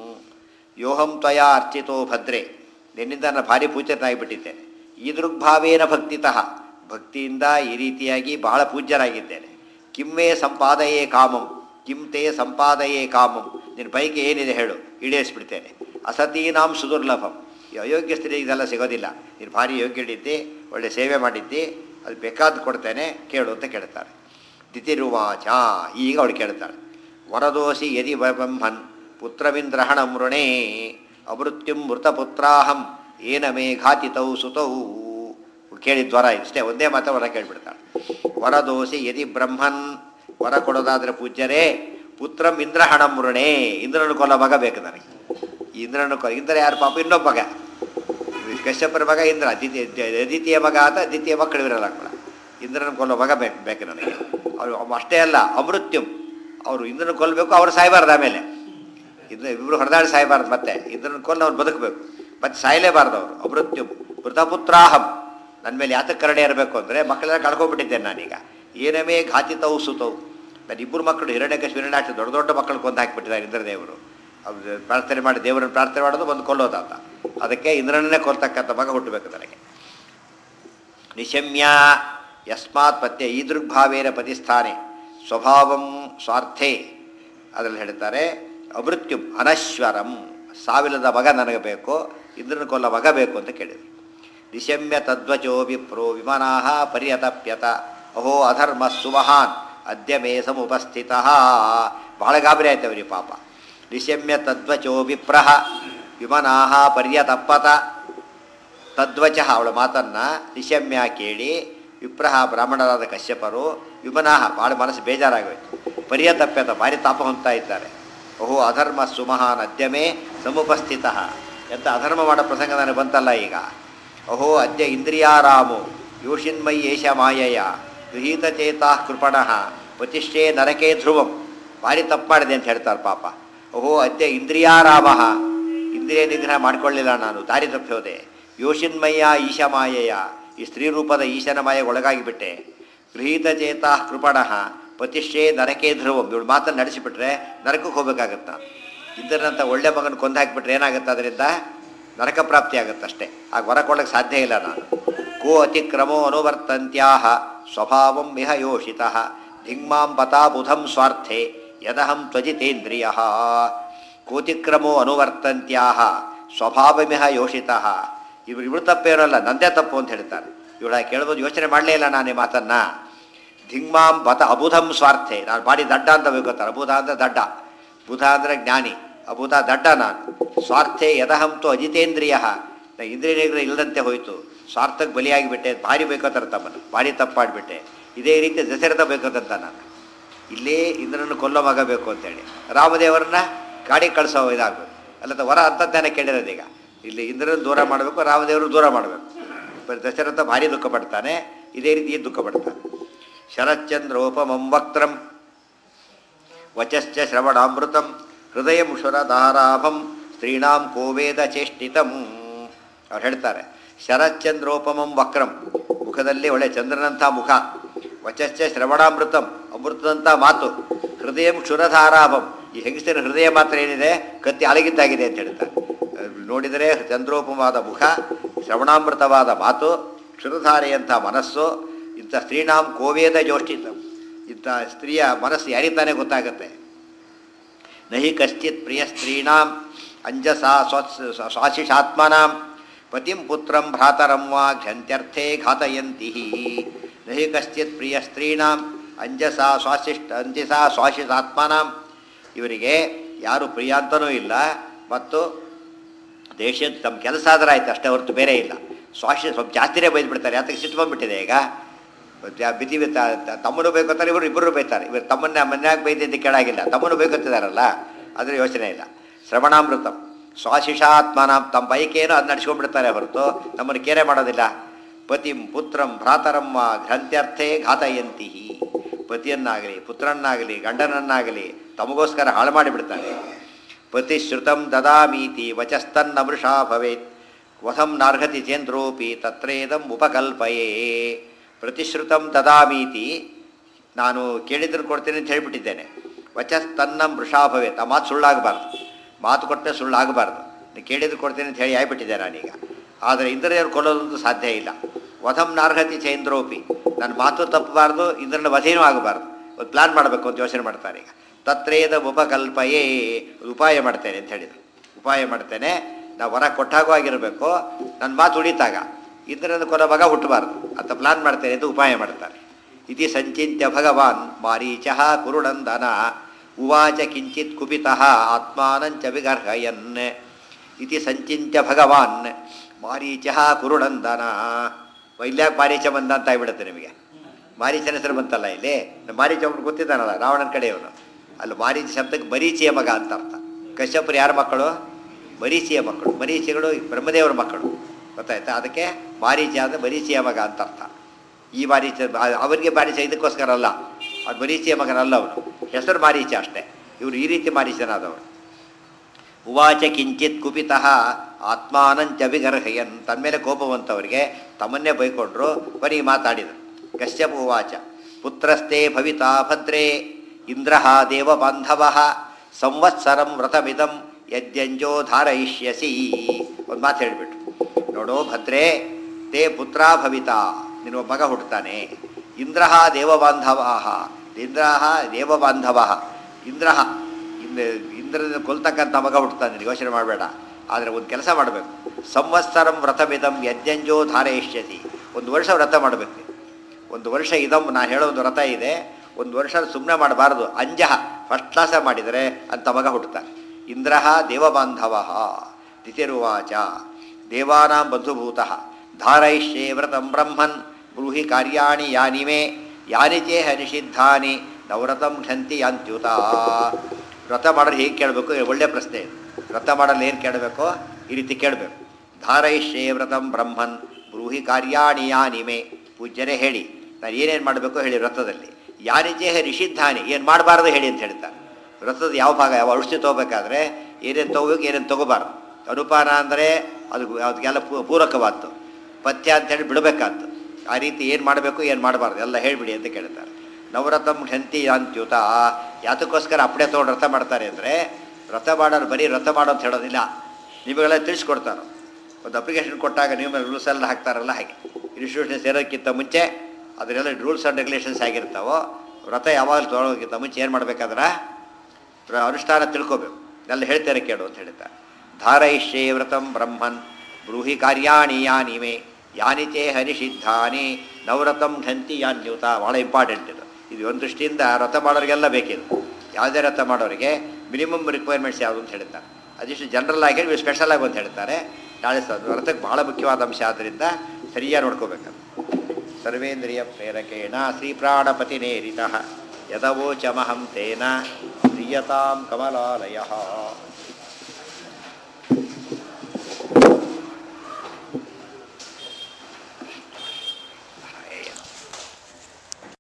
ಯೋಹಂ ತ್ವಯಾ ಅರ್ಚಿತೋ ಭದ್ರೇ ನಿನ್ನಿಂದ ನಾನು ಭಾರಿ ಪೂಜ್ಯನಾಗಿಬಿಟ್ಟಿದ್ದೇನೆ ಈದೃಗ್ಭಾವೇನ ಭಕ್ತಿತಃ ಭಕ್ತಿಯಿಂದ ಈ ರೀತಿಯಾಗಿ ಬಹಳ ಪೂಜ್ಯರಾಗಿದ್ದೇನೆ ಕಿಮ್ಮೇ ಸಂಪಾದಯೇ ಕಾಮಂ ಕಿಂ ತೇ ಸಂಪಾದಯೇ ಕಾಮಂ ನಿನ್ನ ಬೈಕ್ ಏನಿದೆ ಹೇಳು ಈಡೇರಿಸ್ಬಿಡ್ತೇನೆ ಅಸತೀನಾಂ ಸುದುರ್ಲಭಂ ಈ ಅಯೋಗ್ಯ ಸ್ತ್ರೀಗೆ ಇದೆಲ್ಲ ಸಿಗೋದಿಲ್ಲ ನೀನು ಭಾರಿ ಯೋಗ್ಯಡಿದ್ದಿ ಒಳ್ಳೆ ಸೇವೆ ಮಾಡಿದ್ದಿ ಅದು ಬೇಕಾದ್ದು ಕೊಡ್ತೇನೆ ಕೇಳು ಅಂತ ಕೇಳ್ತಾರೆ ದಿತಿರುವಾಚ ಈಗ ಅವಳು ಕೇಳ್ತಾಳೆ ವರದೋಷಿ ಯದಿ ಬ್ರಹ್ಮನ್ ಪುತ್ರವಿಂದ್ರಹಣ ಮೃಣೇ ಅಮೃತ್ಯುಂ ಮೃತಪುತ್ರಾಹಂ ಏನ ಮೇ ಘಾತಿತೌ ಸುತೌ ಕೇಳಿದ್ವರ ಇಷ್ಟೇ ಒಂದೇ ಮಾತ ವರ ಕೇಳ್ಬಿಡ್ತಾಳೆ ವರದೋಷಿ ಯದಿ ಬ್ರಹ್ಮನ್ ವರ ಕೊಡೋದಾದ್ರೆ ಪೂಜ್ಯರೇ ಪುತ್ರಂ ಇಂದ್ರಹಣ ಮೃಣೇ ಇಂದ್ರನ ಕೊಲ್ಲ ಮಗ ಬೇಕು ನನಗೆ ಇಂದ್ರನ ಕೊಲ್ಲ ಇಂದ್ರ ಯಾರು ಪಾಪ ಇನ್ನೊಬ್ಬ ಮಗ ಕಶ್ಯಪರ ಮಗ ಇಂದ್ರ ದ್ವಿತೀಯ ದ್ವಿತೀಯ ಮಗ ಆತ ದ್ವಿತೀಯ ಮಕ್ಕಳು ಇರಲ್ಲ ಕೂಡ ಇಂದ್ರನ ಕೊಲ್ಲೋ ಮಗ ಬೇಕು ಬೇಕು ನನಗೆ ಅವರು ಅಷ್ಟೇ ಅಲ್ಲ ಅಮೃತ್ಯುಂ ಅವರು ಇಂದ್ರನ ಕೊಲ್ಲಬೇಕು ಅವ್ರು ಸಾಯಬಾರ್ದು ಆಮೇಲೆ ಇನ್ನು ಇಬ್ಬರು ಹೊಡೆದಾಡಿ ಸಾಯಬಾರ್ದು ಮತ್ತೆ ಇಂದ್ರನ ಕೊಲ್ಲ ಅವ್ರು ಬದುಕಬೇಕು ಮತ್ತೆ ಸಾಯಲೇಬಾರ್ದು ಅವರು ಅಮೃತ್ಯುಂ ಮೃತಪುತ್ರಾಹಂ ನನ್ನ ಮೇಲೆ ಯಾತಕ್ಕೆ ಕರಡೆ ಇರಬೇಕು ಅಂದರೆ ಮಕ್ಕಳೆಲ್ಲ ಕಳ್ಕೊಂಡ್ಬಿಟ್ಟಿದ್ದೇನೆ ನಾನೀಗ ಏನಮೇ ಘಾತಿತವು ಸುತವು ನನ್ನ ಇಬ್ಬರು ಮಕ್ಕಳು ಹಿರಣ್ಯಕಶಿ ಹಿರಣ್ಯಾಕ್ಷ ದೊಡ್ಡ ದೊಡ್ಡ ಮಕ್ಕಳು ಕೊಂದು ಹಾಕಿಬಿಟ್ಟಿದ್ದಾರೆ ಇಂದ್ರದೇವರು ಅವ್ರು ಪ್ರಾರ್ಥನೆ ಮಾಡಿ ದೇವರನ್ನು ಪ್ರಾರ್ಥನೆ ಮಾಡೋದು ಬಂದು ಕೊಲ್ಲೋದಾತ ಅದಕ್ಕೆ ಇಂದ್ರನನ್ನೇ ಕೊಲ್ತಕ್ಕಂಥ ಮಗ ಹುಟ್ಟಬೇಕು ನನಗೆ ನಿಶಮ್ಯ ಯಸ್ಮಾತ್ ಪತ್ಯ ಈದೃಗ್ಭಾವೇನ ಪತಿಸ್ಥಾನೆ ಸ್ವಭಾವಂ ಸ್ವಾರ್ಥೇ ಅದರಲ್ಲಿ ಹೇಳ್ತಾರೆ ಅಮೃತ್ಯು ಅನಶ್ವರಂ ಸಾವಿಲ್ಲದ ಮಗ ನನಗೆ ಬೇಕು ಇಂದ್ರನ ಕೊಲ್ಲ ಮಗ ಬೇಕು ಅಂತ ಕೇಳಿದರು ನಿಶಮ್ಯ ತದ್ವಚೋ ವಿಪ್ರೋ ವಿಮನಾಹ ಪರ್ಯತಪ್ಯತ ಅಹೋ ಅಧರ್ಮ ಸುಮಹಾನ್ ಅದ್ಯ ಮೇ ಸಮುಪಸ್ಥಿತ ಬಹಳ ಗಾಬರಿ ಆಯ್ತು ಅವರಿಗೆ ಪಾಪ ನಿಶಮ್ಯ ತದ್ವಚೋ ವಿಪ್ರಹ ವಿಮನಾಹ ಪರ್ಯತಪ್ಪತ ತದ್ವಚ ಅವಳ ಮಾತನ್ನು ನಿಶಮ್ಯ ಕೇಳಿ ವಿಪ್ರಹ ಬ್ರಾಹ್ಮಣರಾದ ಕಶ್ಯಪರು ವಿಮನಾಹ ಭಾಳ ಮನಸ್ಸು ಬೇಜಾರಾಗೋಯ್ತು ಪರ್ಯತಪ್ಯತ ಭಾರಿ ತಾಪ ಹೊಂದ್ತಾ ಇದ್ದಾರೆ ಓಹೋ ಅಧರ್ಮ ಸುಮಹಾನ್ ಅದ್ಯಮೇ ಸಮುಪಸ್ಥಿತ ಎಂತ ಅಧರ್ಮ ಮಾಡೋ ಪ್ರಸಂಗ ನನಗೆ ಬಂತಲ್ಲ ಈಗ ಅಹೋ ಅದ್ಯ ಇಂದ್ರಿಯಾರಾಮೋ ಯೋಷಿನ್ಮಯಿ ಏಷ ಮಾಯಯ ಗೃಹೀತಚೇತಾ ಕೃಪಣಃ ಪ್ರತಿಷ್ಠೆ ನರಕೆ ಧ್ರುವಂ ಭಾರಿ ತಪ್ಪು ಮಾಡಿದೆ ಅಂತ ಹೇಳ್ತಾರೆ ಪಾಪ ಓಹೋ ಅದ್ಯ ಇಂದ್ರಿಯಾರಾಮ ಇಂದ್ರಿಯ ನಿಗ್ರಹ ಮಾಡಿಕೊಳ್ಳಿಲ್ಲ ನಾನು ದಾರಿ ತಪ್ಪಿ ಹೋದೆ ಯೋಷಿನ್ಮಯ್ಯ ಈಶಮಾಯೆಯ ಈ ಸ್ತ್ರೀ ರೂಪದ ಈಶನ ಮಾಯೆಗೆ ಒಳಗಾಗಿಬಿಟ್ಟೆ ಗೃಹೀತ ಚೇತಾ ಕೃಪಣಃ ಪ್ರತಿಷ್ಠೆ ನರಕೆ ಧ್ರುವಂ ಇವಳು ಮಾತನ್ನು ನಡೆಸಿಬಿಟ್ರೆ ನರಕಕ್ಕೆ ಹೋಗ್ಬೇಕಾಗತ್ತ ಇಂದ್ರನಂತ ಒಳ್ಳೆ ಮಗನ ಕೊಂದು ಹಾಕಿಬಿಟ್ರೆ ಏನಾಗುತ್ತೆ ಅದರಿಂದ ನರಕ ಪ್ರಾಪ್ತಿ ಆಗುತ್ತಷ್ಟೇ ಆಗ ಹೊರಕೊಳ್ಳಕ್ಕೆ ಸಾಧ್ಯ ಇಲ್ಲ ನಾನು ಕೋ ಅತಿಕ್ರಮೋ ಅನುವರ್ತಂತ್ಯಾಹ ಸ್ವಭಾವಂ ಇಹ ಯೋಷಿತಃ ಧಿಗ್ಮಾಂ ಬತಾ ಬುಧಂ ಸ್ವಾರ್ಥೆ ಯದಹಂ ತ್ವಜಿತೇಂದ್ರಿಯ ಕೋತಿಕ್ರಮೋ ಅನುವರ್ತಂತ್ಯಾಹ ಸ್ವಭಾವಮಿಹ ಯೋಷಿತಃ ಇವ್ರು ಇವ್ರು ತಪ್ಪೇನಲ್ಲ ನಂದೇ ತಪ್ಪು ಅಂತ ಹೇಳ್ತಾರೆ ಇವಳ ಕೇಳ್ಬೋದು ಯೋಚನೆ ಮಾಡಲೇ ಇಲ್ಲ ನಾನು ಈ ಮಾತನ್ನ ಧಿಂಗ್ಮಾಂ ಬತ ಅಬುಧಂ ಸ್ವಾರ್ಥೆ ನಾನು ಬಾಡಿ ದಡ್ಡ ಅಂತ ಬೇಕೋತಾರೆ ಅಬುಧ ಅಂದರೆ ದಡ್ಡ ಬುಧ ಅಂದರೆ ಜ್ಞಾನಿ ಅಭೂತ ದಡ್ಡ ನಾನು ಸ್ವಾರ್ಥೆ ಯದಹಂತು ಅಜಿತೇಂದ್ರಿಯ ನಾ ಇಂದ್ರಿಯ ನಿಗ್ರಹ ಇಲ್ಲದಂತೆ ಹೋಯಿತು ಸ್ವಾರ್ಥಕ್ಕೆ ಬಲಿಯಾಗಿಬಿಟ್ಟೆ ಭಾರಿ ಬೇಕೋತಾರೆ ತಮ್ಮನ್ನು ಭಾರಿ ತಪ್ಪಾಡಿಬಿಟ್ಟೆ ಇದೇ ರೀತಿ ದಶರಥ ಬೇಕೋದಂತ ನಾನು ಇಲ್ಲೇ ಇಂದ್ರನ ಕೊಲ್ಲೋ ಮಗ ಬೇಕು ಅಂತೇಳಿ ರಾಮದೇವರನ್ನ ಗಾಡಿ ಕಳಿಸೋ ಇದಾಗಬೇಕು ಅಲ್ಲದ ವರ ಅಂತದ್ದಾನೆ ಕೇಳಿರೋದು ಈಗ ಇಲ್ಲಿ ಇಂದ್ರನ ದೂರ ಮಾಡಬೇಕು ರಾಮದೇವರು ದೂರ ಮಾಡಬೇಕು ಬರೀ ದಶರಥ ಭಾರಿ ದುಃಖ ಪಡ್ತಾನೆ ಇದೇ ರೀತಿ ದುಃಖ ಪಡ್ತಾನೆ ಶರಶ್ಚಂದ್ರೋಪಮಂ ವಕ್ತ್ರಂ ವಚಶ್ಚ ಶ್ರವಣಾಮೃತಂ ಹೃದಯ ಮುಷುರಧಾರಾಭಂ ಸ್ತ್ರೀಣಾಂ ಕೋವೇದ ಚೇಷ್ಟಿತಂ ಅವ್ರು ಹೇಳ್ತಾರೆ ಶರಶ್ಚಂದ್ರೋಪಮಂ ವಕ್ರಂ ಮುಖದಲ್ಲಿ ಒಳ್ಳೆ ಚಂದ್ರನಂಥ ಮುಖ ವಚಶ್ಚ ಶ್ರವಣಾಮೃತಂ ಅಮೃತದಂಥ ಮಾತು ಹೃದಯ ಕ್ಷುರಧಾರಾಭಂ ಈ ಹೆಂಗಸಿನ ಹೃದಯ ಮಾತ್ರ ಏನಿದೆ ಕತ್ತಿ ಅಲಗಿದ್ದಾಗಿದೆ ಅಂತ ಹೇಳ್ತಾರೆ ಅಹ್ ನೋಡಿದರೆ ಚಂದ್ರೋಪಮವಾದ ಮುಖ ಶ್ರವಣಾಮೃತವಾದ ಮಾತು ಕ್ಷುರಧಾರೆಯಂಥ ಮನಸ್ಸು ಇಂಥ ಸ್ತ್ರೀಣಾಂ ಕೋವೇದ ಜೋಷ್ಟಿತಂ ಇಂಥ ಸ್ತ್ರೀಯ ಮನಸ್ಸು ಯಾರಿಗೆ ತಾನೇ ಗೊತ್ತಾಗುತ್ತೆ ನಹಿ ಕಶ್ಚಿತ್ ಪ್ರಿಯ ಸ್ತ್ರೀಣಾಂ ಅಂಜಸಾ ಸ್ವಸ್ ಸ್ವಾಶಿಷಾತ್ಮನಾಂ ಪತಿಂ ಪುತ್ರಂ ಭ್ರಾತರಂ ವಾ ಘಂತ್ಯರ್ಥೇ ಘಾತಯಂತಿ ನಹಿ ಕಶ್ಚಿತ್ ಪ್ರಿಯ ಸ್ತ್ರೀಣಾಂ ಅಂಜಸಾ ಸ್ವಾಶಿಷ್ಟ ಅಂಜಸಾ ಸ್ವಾಶಿಷಾತ್ಮನಾಂ ಇವರಿಗೆ ಯಾರು ಪ್ರಿಯ ಅಂತನೂ ಇಲ್ಲ ಮತ್ತು ದೇಶದ ತಮ್ಮ ಕೆಲಸ ಆದ್ರೆ ಆಯ್ತು ಅಷ್ಟೇ ಹೊರತು ಬೇರೆ ಇಲ್ಲ ಸ್ವಾಶಿ ಸ್ವಲ್ಪ ಜಾಸ್ತಿನೇ ಬೈದ್ಬಿಡ್ತಾರೆ ಯಾತಕ್ಕೆ ಸಿಟ್ಟು ಬಂದ್ಬಿಟ್ಟಿದೆ ಈಗ ಜ- ಬಿತಿ ಬಿತ್ತ ತಮ್ಮನು ಬೇಕಂತಾರೆ ಇವರು ಇಬ್ಬರು ಬೈತಾರೆ ಇವರು ತಮ್ಮನ್ನ ಮನ್ಯಾಗ ಬೈದಿದ್ದು ಕೇಳಾಗಿಲ್ಲ ತಮ್ಮನು ಬೇಕಂತಿದಾರಲ್ಲ ಅದ್ರ ಯೋಚನೆ ಇಲ್ಲ ಶ್ರವಣಾಮೃತಂ ಸ್ವಾಶಿಷಾತ್ಮನ ತಮ್ಮ ಬೈಕೇನೋ ಅದು ನಡ್ಸ್ಕೊಂಡ್ಬಿಡ್ತಾರೆ ಹೊರತು ನಮ್ಮನ್ನು ಕೇರೆ ಮಾಡೋದಿಲ್ಲ ಪತಿಂ ಪುತ್ರಂ ಭ್ರಾತರಂ ವಾ ಗ್ರಂಥ್ಯರ್ಥೇ ಘಾತಯಂತಿ ಪತಿಯನ್ನಾಗಲಿ ಪುತ್ರನ್ನಾಗಲಿ ಗಂಡನನ್ನಾಗಲಿ ತಮಗೋಸ್ಕರ ಹಾಳು ಮಾಡಿಬಿಡ್ತಾರೆ ಪತಿಶ್ರುತಂ ದದಾಮೀತಿ ವಚಸ್ತನ್ನ ಮೃಷಾ ಭವೇತ್ ವಸಂ ನಾರ್ಹತಿ ಚೇಂದ್ರೋಪಿ ತತ್ರೇದಂ ಉಪಕಲ್ಪಯೇ ಪ್ರತಿಶ್ರುತಂ ದದಾಮೀತಿ ನಾನು ಕೇಳಿದ್ರು ಕೊಡ್ತೇನೆ ಅಂತ ಹೇಳಿಬಿಟ್ಟಿದ್ದೇನೆ ವಚಸ್ತನ್ನ ಮೃಷಾ ಭವೇತ್ ಆ ಮಾತು ಸುಳ್ಳಾಗಬಾರ್ದು ಮಾತು ಕೊಟ್ಟರೆ ಸುಳ್ಳಾಗಬಾರ್ದು ನೀನು ಕೇಳಿದ್ರು ಕೊಡ್ತೇನೆ ಅಂತ ಹೇಳಿ ಆಯ್ಬಿಟ್ಟಿದ್ದೆ ನಾನೀಗ ಆದರೆ ಇಂದ್ರಿಯರು ಕೊಲ್ಲೋದಂತೂ ಸಾಧ್ಯ ಇಲ್ಲ ವಧಂ ನಾರ್ಹತಿ ಚೇಂದ್ರೋಪಿ ನನ್ನ ಮಾತು ತಪ್ಪಬಾರ್ದು ಇಂದ್ರನ ವಧೆನೂ ಆಗಬಾರ್ದು ಒಂದು ಪ್ಲಾನ್ ಮಾಡಬೇಕು ಅಂತ ಯೋಚನೆ ಮಾಡ್ತಾರೆ ಈಗ ತತ್ರೇದ ಉಪಕಲ್ಪಯೇ ಒಂದು ಉಪಾಯ ಮಾಡ್ತೇನೆ ಅಂತ ಹೇಳಿದರು ಉಪಾಯ ಮಾಡ್ತೇನೆ ನಾವು ವರ ಕೊಟ್ಟಾಗೂ ಆಗಿರಬೇಕು ನನ್ನ ಮಾತು ಉಳಿತಾಗ ಇಂದ್ರನ ಕೊಲ ಮಗ ಹುಟ್ಟಬಾರ್ದು ಅಂತ ಪ್ಲಾನ್ ಮಾಡ್ತೇನೆ ಅಂತ ಉಪಾಯ ಮಾಡ್ತಾರೆ ಇತಿ ಸಂಚಿತ್ಯ ಭಗವಾನ್ ಮಾರೀಚ ಕುರುಡಂದನ ಉವಾಚ ಕಿಂಚಿತ್ ಕುಪಿತಃ ಆತ್ಮಾನಂಚ ವಿಗರ್ಹಯನ್ ಇತಿ ಸಂಚಿತ್ಯ ಭಗವಾನ್ ಮಾರೀಚ ಕುರುಡಂದನ ಇಲ್ಯಾಕೆ ಮಾರೀಚ ಬಂದ ಅಂತ ಆಗ್ಬಿಡುತ್ತೆ ನಿಮಗೆ ಮಾರೀಚನ ಹೆಸರು ಬಂತಲ್ಲ ಇಲ್ಲಿ ನಮ್ಮ ಮಾರೀಚ ಒಬ್ರು ಗೊತ್ತಿದ್ದಾನಲ್ಲ ರಾವಣನ ಕಡೆಯವನು ಅಲ್ಲಿ ಮಾರೀಚ ಶಬ್ದಕ್ಕೆ ಮರೀಚಿಯ ಮಗ ಅಂತ ಅರ್ಥ ಕಶ್ಯಪರು ಯಾರ ಮಕ್ಕಳು ಮರೀಚಿಯ ಮಕ್ಕಳು ಮರೀಚಿಗಳು ಬ್ರಹ್ಮದೇವರ ಮಕ್ಕಳು ಗೊತ್ತಾಯ್ತಾ ಅದಕ್ಕೆ ಮಾರೀಚ ಅಂದರೆ ಮರೀಚಿಯ ಮಗ ಅಂತ ಅರ್ಥ ಈ ಮಾರೀಚ ಆ- ಅವರಿಗೆ ಮಾರೀಚ ಇದಕ್ಕೋಸ್ಕರ ಅಲ್ಲ ಅದು ಮರೀಚಿಯ ಮಗನಲ್ಲ ಅವನು ಹೆಸರು ಮಾರೀಚ ಅಷ್ಟೇ ಇವರು ಈ ರೀತಿ ಮಾರೀಚನಾದವರು ಉವಾಚ ಕಿಂಚಿತ್ ಕುಪಿತಃ ಆತ್ಮಾನಂಚ ವಿಗರ್ಹಯನ್ ತನ್ಮೇಲೆ ಕೋಪವಂತವರಿಗೆ ತಮ್ಮನ್ನೇ ಬೈಕೊಂಡ್ರು ಕೊನೆಗೆ ಮಾತಾಡಿದರು ಕಶ್ಯಪ ಉವಾಚ ಪುತ್ರಸ್ತೆ ಭವಿತಾ ಭದ್ರೇ ಇಂದ್ರ ದೇವ ಬಾಂಧವ ಸಂವತ್ಸರಂ ವ್ರತಮಿದಂ ಯಜ್ಜಂಜೋ ಧಾರಯಿಷ್ಯಸಿ ಒಂದು ಮಾತು ಹೇಳಿಬಿಟ್ರು ನೋಡು ಭದ್ರೇ ತೇ ಪುತ್ರ ಭವಿತಾ ನಿನ್ನ ಮಗ ಹುಟ್ಟುತ್ತಾನೆ ಇಂದ್ರ ದೇವಬಾಂಧವ ಇಂದ್ರ ದೇವಬಾಂಧವ ಇಂದ್ರ ಇಂದ್ರ ಇಂದ್ರನ ಕೊಲ್ತಕ್ಕಂಥ ಮಗ ಹುಟ್ಟುತ್ತಾನೆ ನೀನು ಯೋಚನೆ ಮಾಡಬೇಡ ಆದರೆ ಒಂದು ಕೆಲಸ ಮಾಡಬೇಕು ಸಂವತ್ಸರಂ ವ್ರತಮಿದಂ ಯಜ್ಜಂಜೋ ಧಾರಯಿಷ್ಯತಿ ಒಂದು ವರ್ಷ ವ್ರತ ಮಾಡಬೇಕು ಒಂದು ವರ್ಷ ಇದಂ ನಾನು ಹೇಳೋ ಒಂದು ವ್ರತ ಇದೆ ಒಂದು ವರ್ಷ ಸುಮ್ಮನೆ ಮಾಡಬಾರ್ದು ಅಂಜಹ ಫಸ್ಟ್ ಕ್ಲಾಸ ಮಾಡಿದರೆ ಅಂತ ಮಗ ಹುಟ್ಟುತ್ತಾನೆ ಇಂದ್ರ ದೇವಬಾಂಧವ ತಿಥಿರುವಾಚ ದೇವಾನಾಂ ಬಂಧುಭೂತಃ ಧಾರಯಿಷ್ಯೇ ವ್ರತಂ ಬ್ರಹ್ಮನ್ ಬ್ರೂಹಿ ಕಾರ್ಯಾಣಿ ಯಾನಿ ಮೇ ಯಾನಿ ಚೇಹ ನಿಷಿದ್ಧಾನಿ ನವ್ರತಂ ಘಂತಿ ಯಾಂತ್ಯುತ ವ್ರತ ಮಾಡೋರು ಹೇಗೆ ಕೇಳಬೇಕು ಒಳ್ಳೆ ಪ್ರಶ್ನೆ ಇದು ವ್ರತ ಮಾಡಲು ಏನು ಕೇಳಬೇಕು ಈ ರೀತಿ ಕೇಳಬೇಕು ಧಾರಯಿಷ್ಯೇ ವ್ರತಂ ಬ್ರಹ್ಮನ್ ಬ್ರೂಹಿ ಕಾರ್ಯಾಣಿ ಯಾನಿ ಮೇ ಪೂಜ್ಯರೇ ಹೇಳಿ ನಾನು ಏನೇನು ಮಾಡಬೇಕು ಹೇಳಿ ವ್ರತದಲ್ಲಿ ಯಾನಿಚೇಹ ನಿಷಿದ್ಧಾನಿ ಏನು ಮಾಡಬಾರ್ದು ಹೇಳಿ ಅಂತ ಹೇಳ್ತಾರೆ ವ್ರತದ ಯಾವ ಭಾಗ ಯಾವ ಔಷಧಿ ತೊಗೋಬೇಕಾದ್ರೆ ಏನೇನು ತೊಗೋಬೇಕು ಏನೇನು ತೊಗೋಬಾರ್ದು ಅನುಪಾನ ಅಂದರೆ ಅದು ಅದಕ್ಕೆಲ್ಲ ಪೂ- ಪೂರಕವಾದ್ದು ಪಥ್ಯ ಅಂತೇಳಿ ಬಿಡಬೇಕಾದ್ದು ಆ ರೀತಿ ಏನು ಮಾಡಬೇಕು ಏನು ಮಾಡಬಾರ್ದು ಎಲ್ಲ ಹೇಳಿಬಿಡಿ ಅಂತ ಕೇಳ್ತಾರೆ ನವರತಂ ಘಂತಿ ಅಂತ್ಯುತ ಯಾತಕ್ಕೋಸ್ಕರ ಅಪ್ಪಡೆ ತೊಗೊಂಡು ವ್ರತ ಮಾಡ್ತಾರೆ ಅಂದರೆ ವ್ರತ ಮಾಡೋರು ಬರೀ ವ್ರತ ಮಾಡೋ ಅಂತ ಹೇಳೋದಿಲ್ಲ ನಿಮಗೆಲ್ಲ ತಿಳಿಸ್ಕೊಡ್ತಾರೆ ಒಂದು ಅಪ್ಲಿಕೇಶನ್ ಕೊಟ್ಟಾಗ ನೀವು ರೂಲ್ಸ್ ಎಲ್ಲ ಹಾಕ್ತಾರಲ್ಲ ಹಾಗೆ ಇನ್ಸ್ಟಿಟ್ಯೂಷನ್ ಸೇರೋಕ್ಕಿಂತ ಮುಂಚೆ ಅದನ್ನೆಲ್ಲ ರೂಲ್ಸ್ ಆ್ಯಂಡ್ ರೆಗ್ಯುಲೇಷನ್ಸ್ ಆಗಿರ್ತಾವೋ ವ್ರತ ಯಾವಾಗಲೂ ತೊಗೊಳೋಕ್ಕಿಂತ ಮುಂಚೆ ಏನು ಮಾಡ್ಬೇಕಾದ್ರೆ ಪ್ರ- ಅನುಷ್ಠಾನ ತಿಳ್ಕೋಬೇಕು ಎಲ್ಲ ಹೇಳ್ತೇನೆ ಕೇಳು ಅಂತ ಹೇಳ್ತಾರೆ ಧಾರಯಿಷ್ಯೇ ವ್ರತಂ ಬ್ರಹ್ಮನ್ ಬ್ರೂಹಿ ಕಾರ್ಯಾಣಿ ಯಾನಿ ಮೇ ಯಾನಿ ಚೇ ಹನಿಷಿದ್ಧಾನಿ ನವರತಂ ಘಂತಿ ಯಾನ್ಯುತ ಭಾಳ ಇಂಪಾರ್ಟೆಂಟ್ ಇದು ಇದು ಒಂದು ದೃಷ್ಟಿಯಿಂದ ವ್ರತ ಮಾಡೋರಿಗೆಲ್ಲ ಬೇಕಿದು ಯಾವುದೇ ವ್ರತ ಮಾಡೋರಿಗೆ ಮಿನಿಮಮ್ ರಿಕ್ವೈರ್ಮೆಂಟ್ಸ್ ಯಾವುದು ಅಂತ ಹೇಳ್ತಾರೆ ಅದಿಷ್ಟು ಜನರಲ್ ಆಗಿ ನೀವು ಸ್ಪೆಷಲ್ ಆಗಿ ಅಂತ ಹೇಳ್ತಾರೆ ನಾಳೆ ಸ ವ್ರತಕ್ಕೆ ಬಹಳ ಮುಖ್ಯವಾದ ಅಂಶ ಆದ್ದರಿಂದ ಸರಿಯಾಗಿ ನೋಡ್ಕೋಬೇಕು ಸರ್ವೇಂದ್ರಿಯ ಪ್ರೇರಕೇಣ ಶ್ರೀಪ್ರಾಣಪತಿನೇರಿತ ಯದವೋಚಮಹಂ ತೇನ ಪ್ರಿಯತಾಂ ಕಮಲಾಲಯ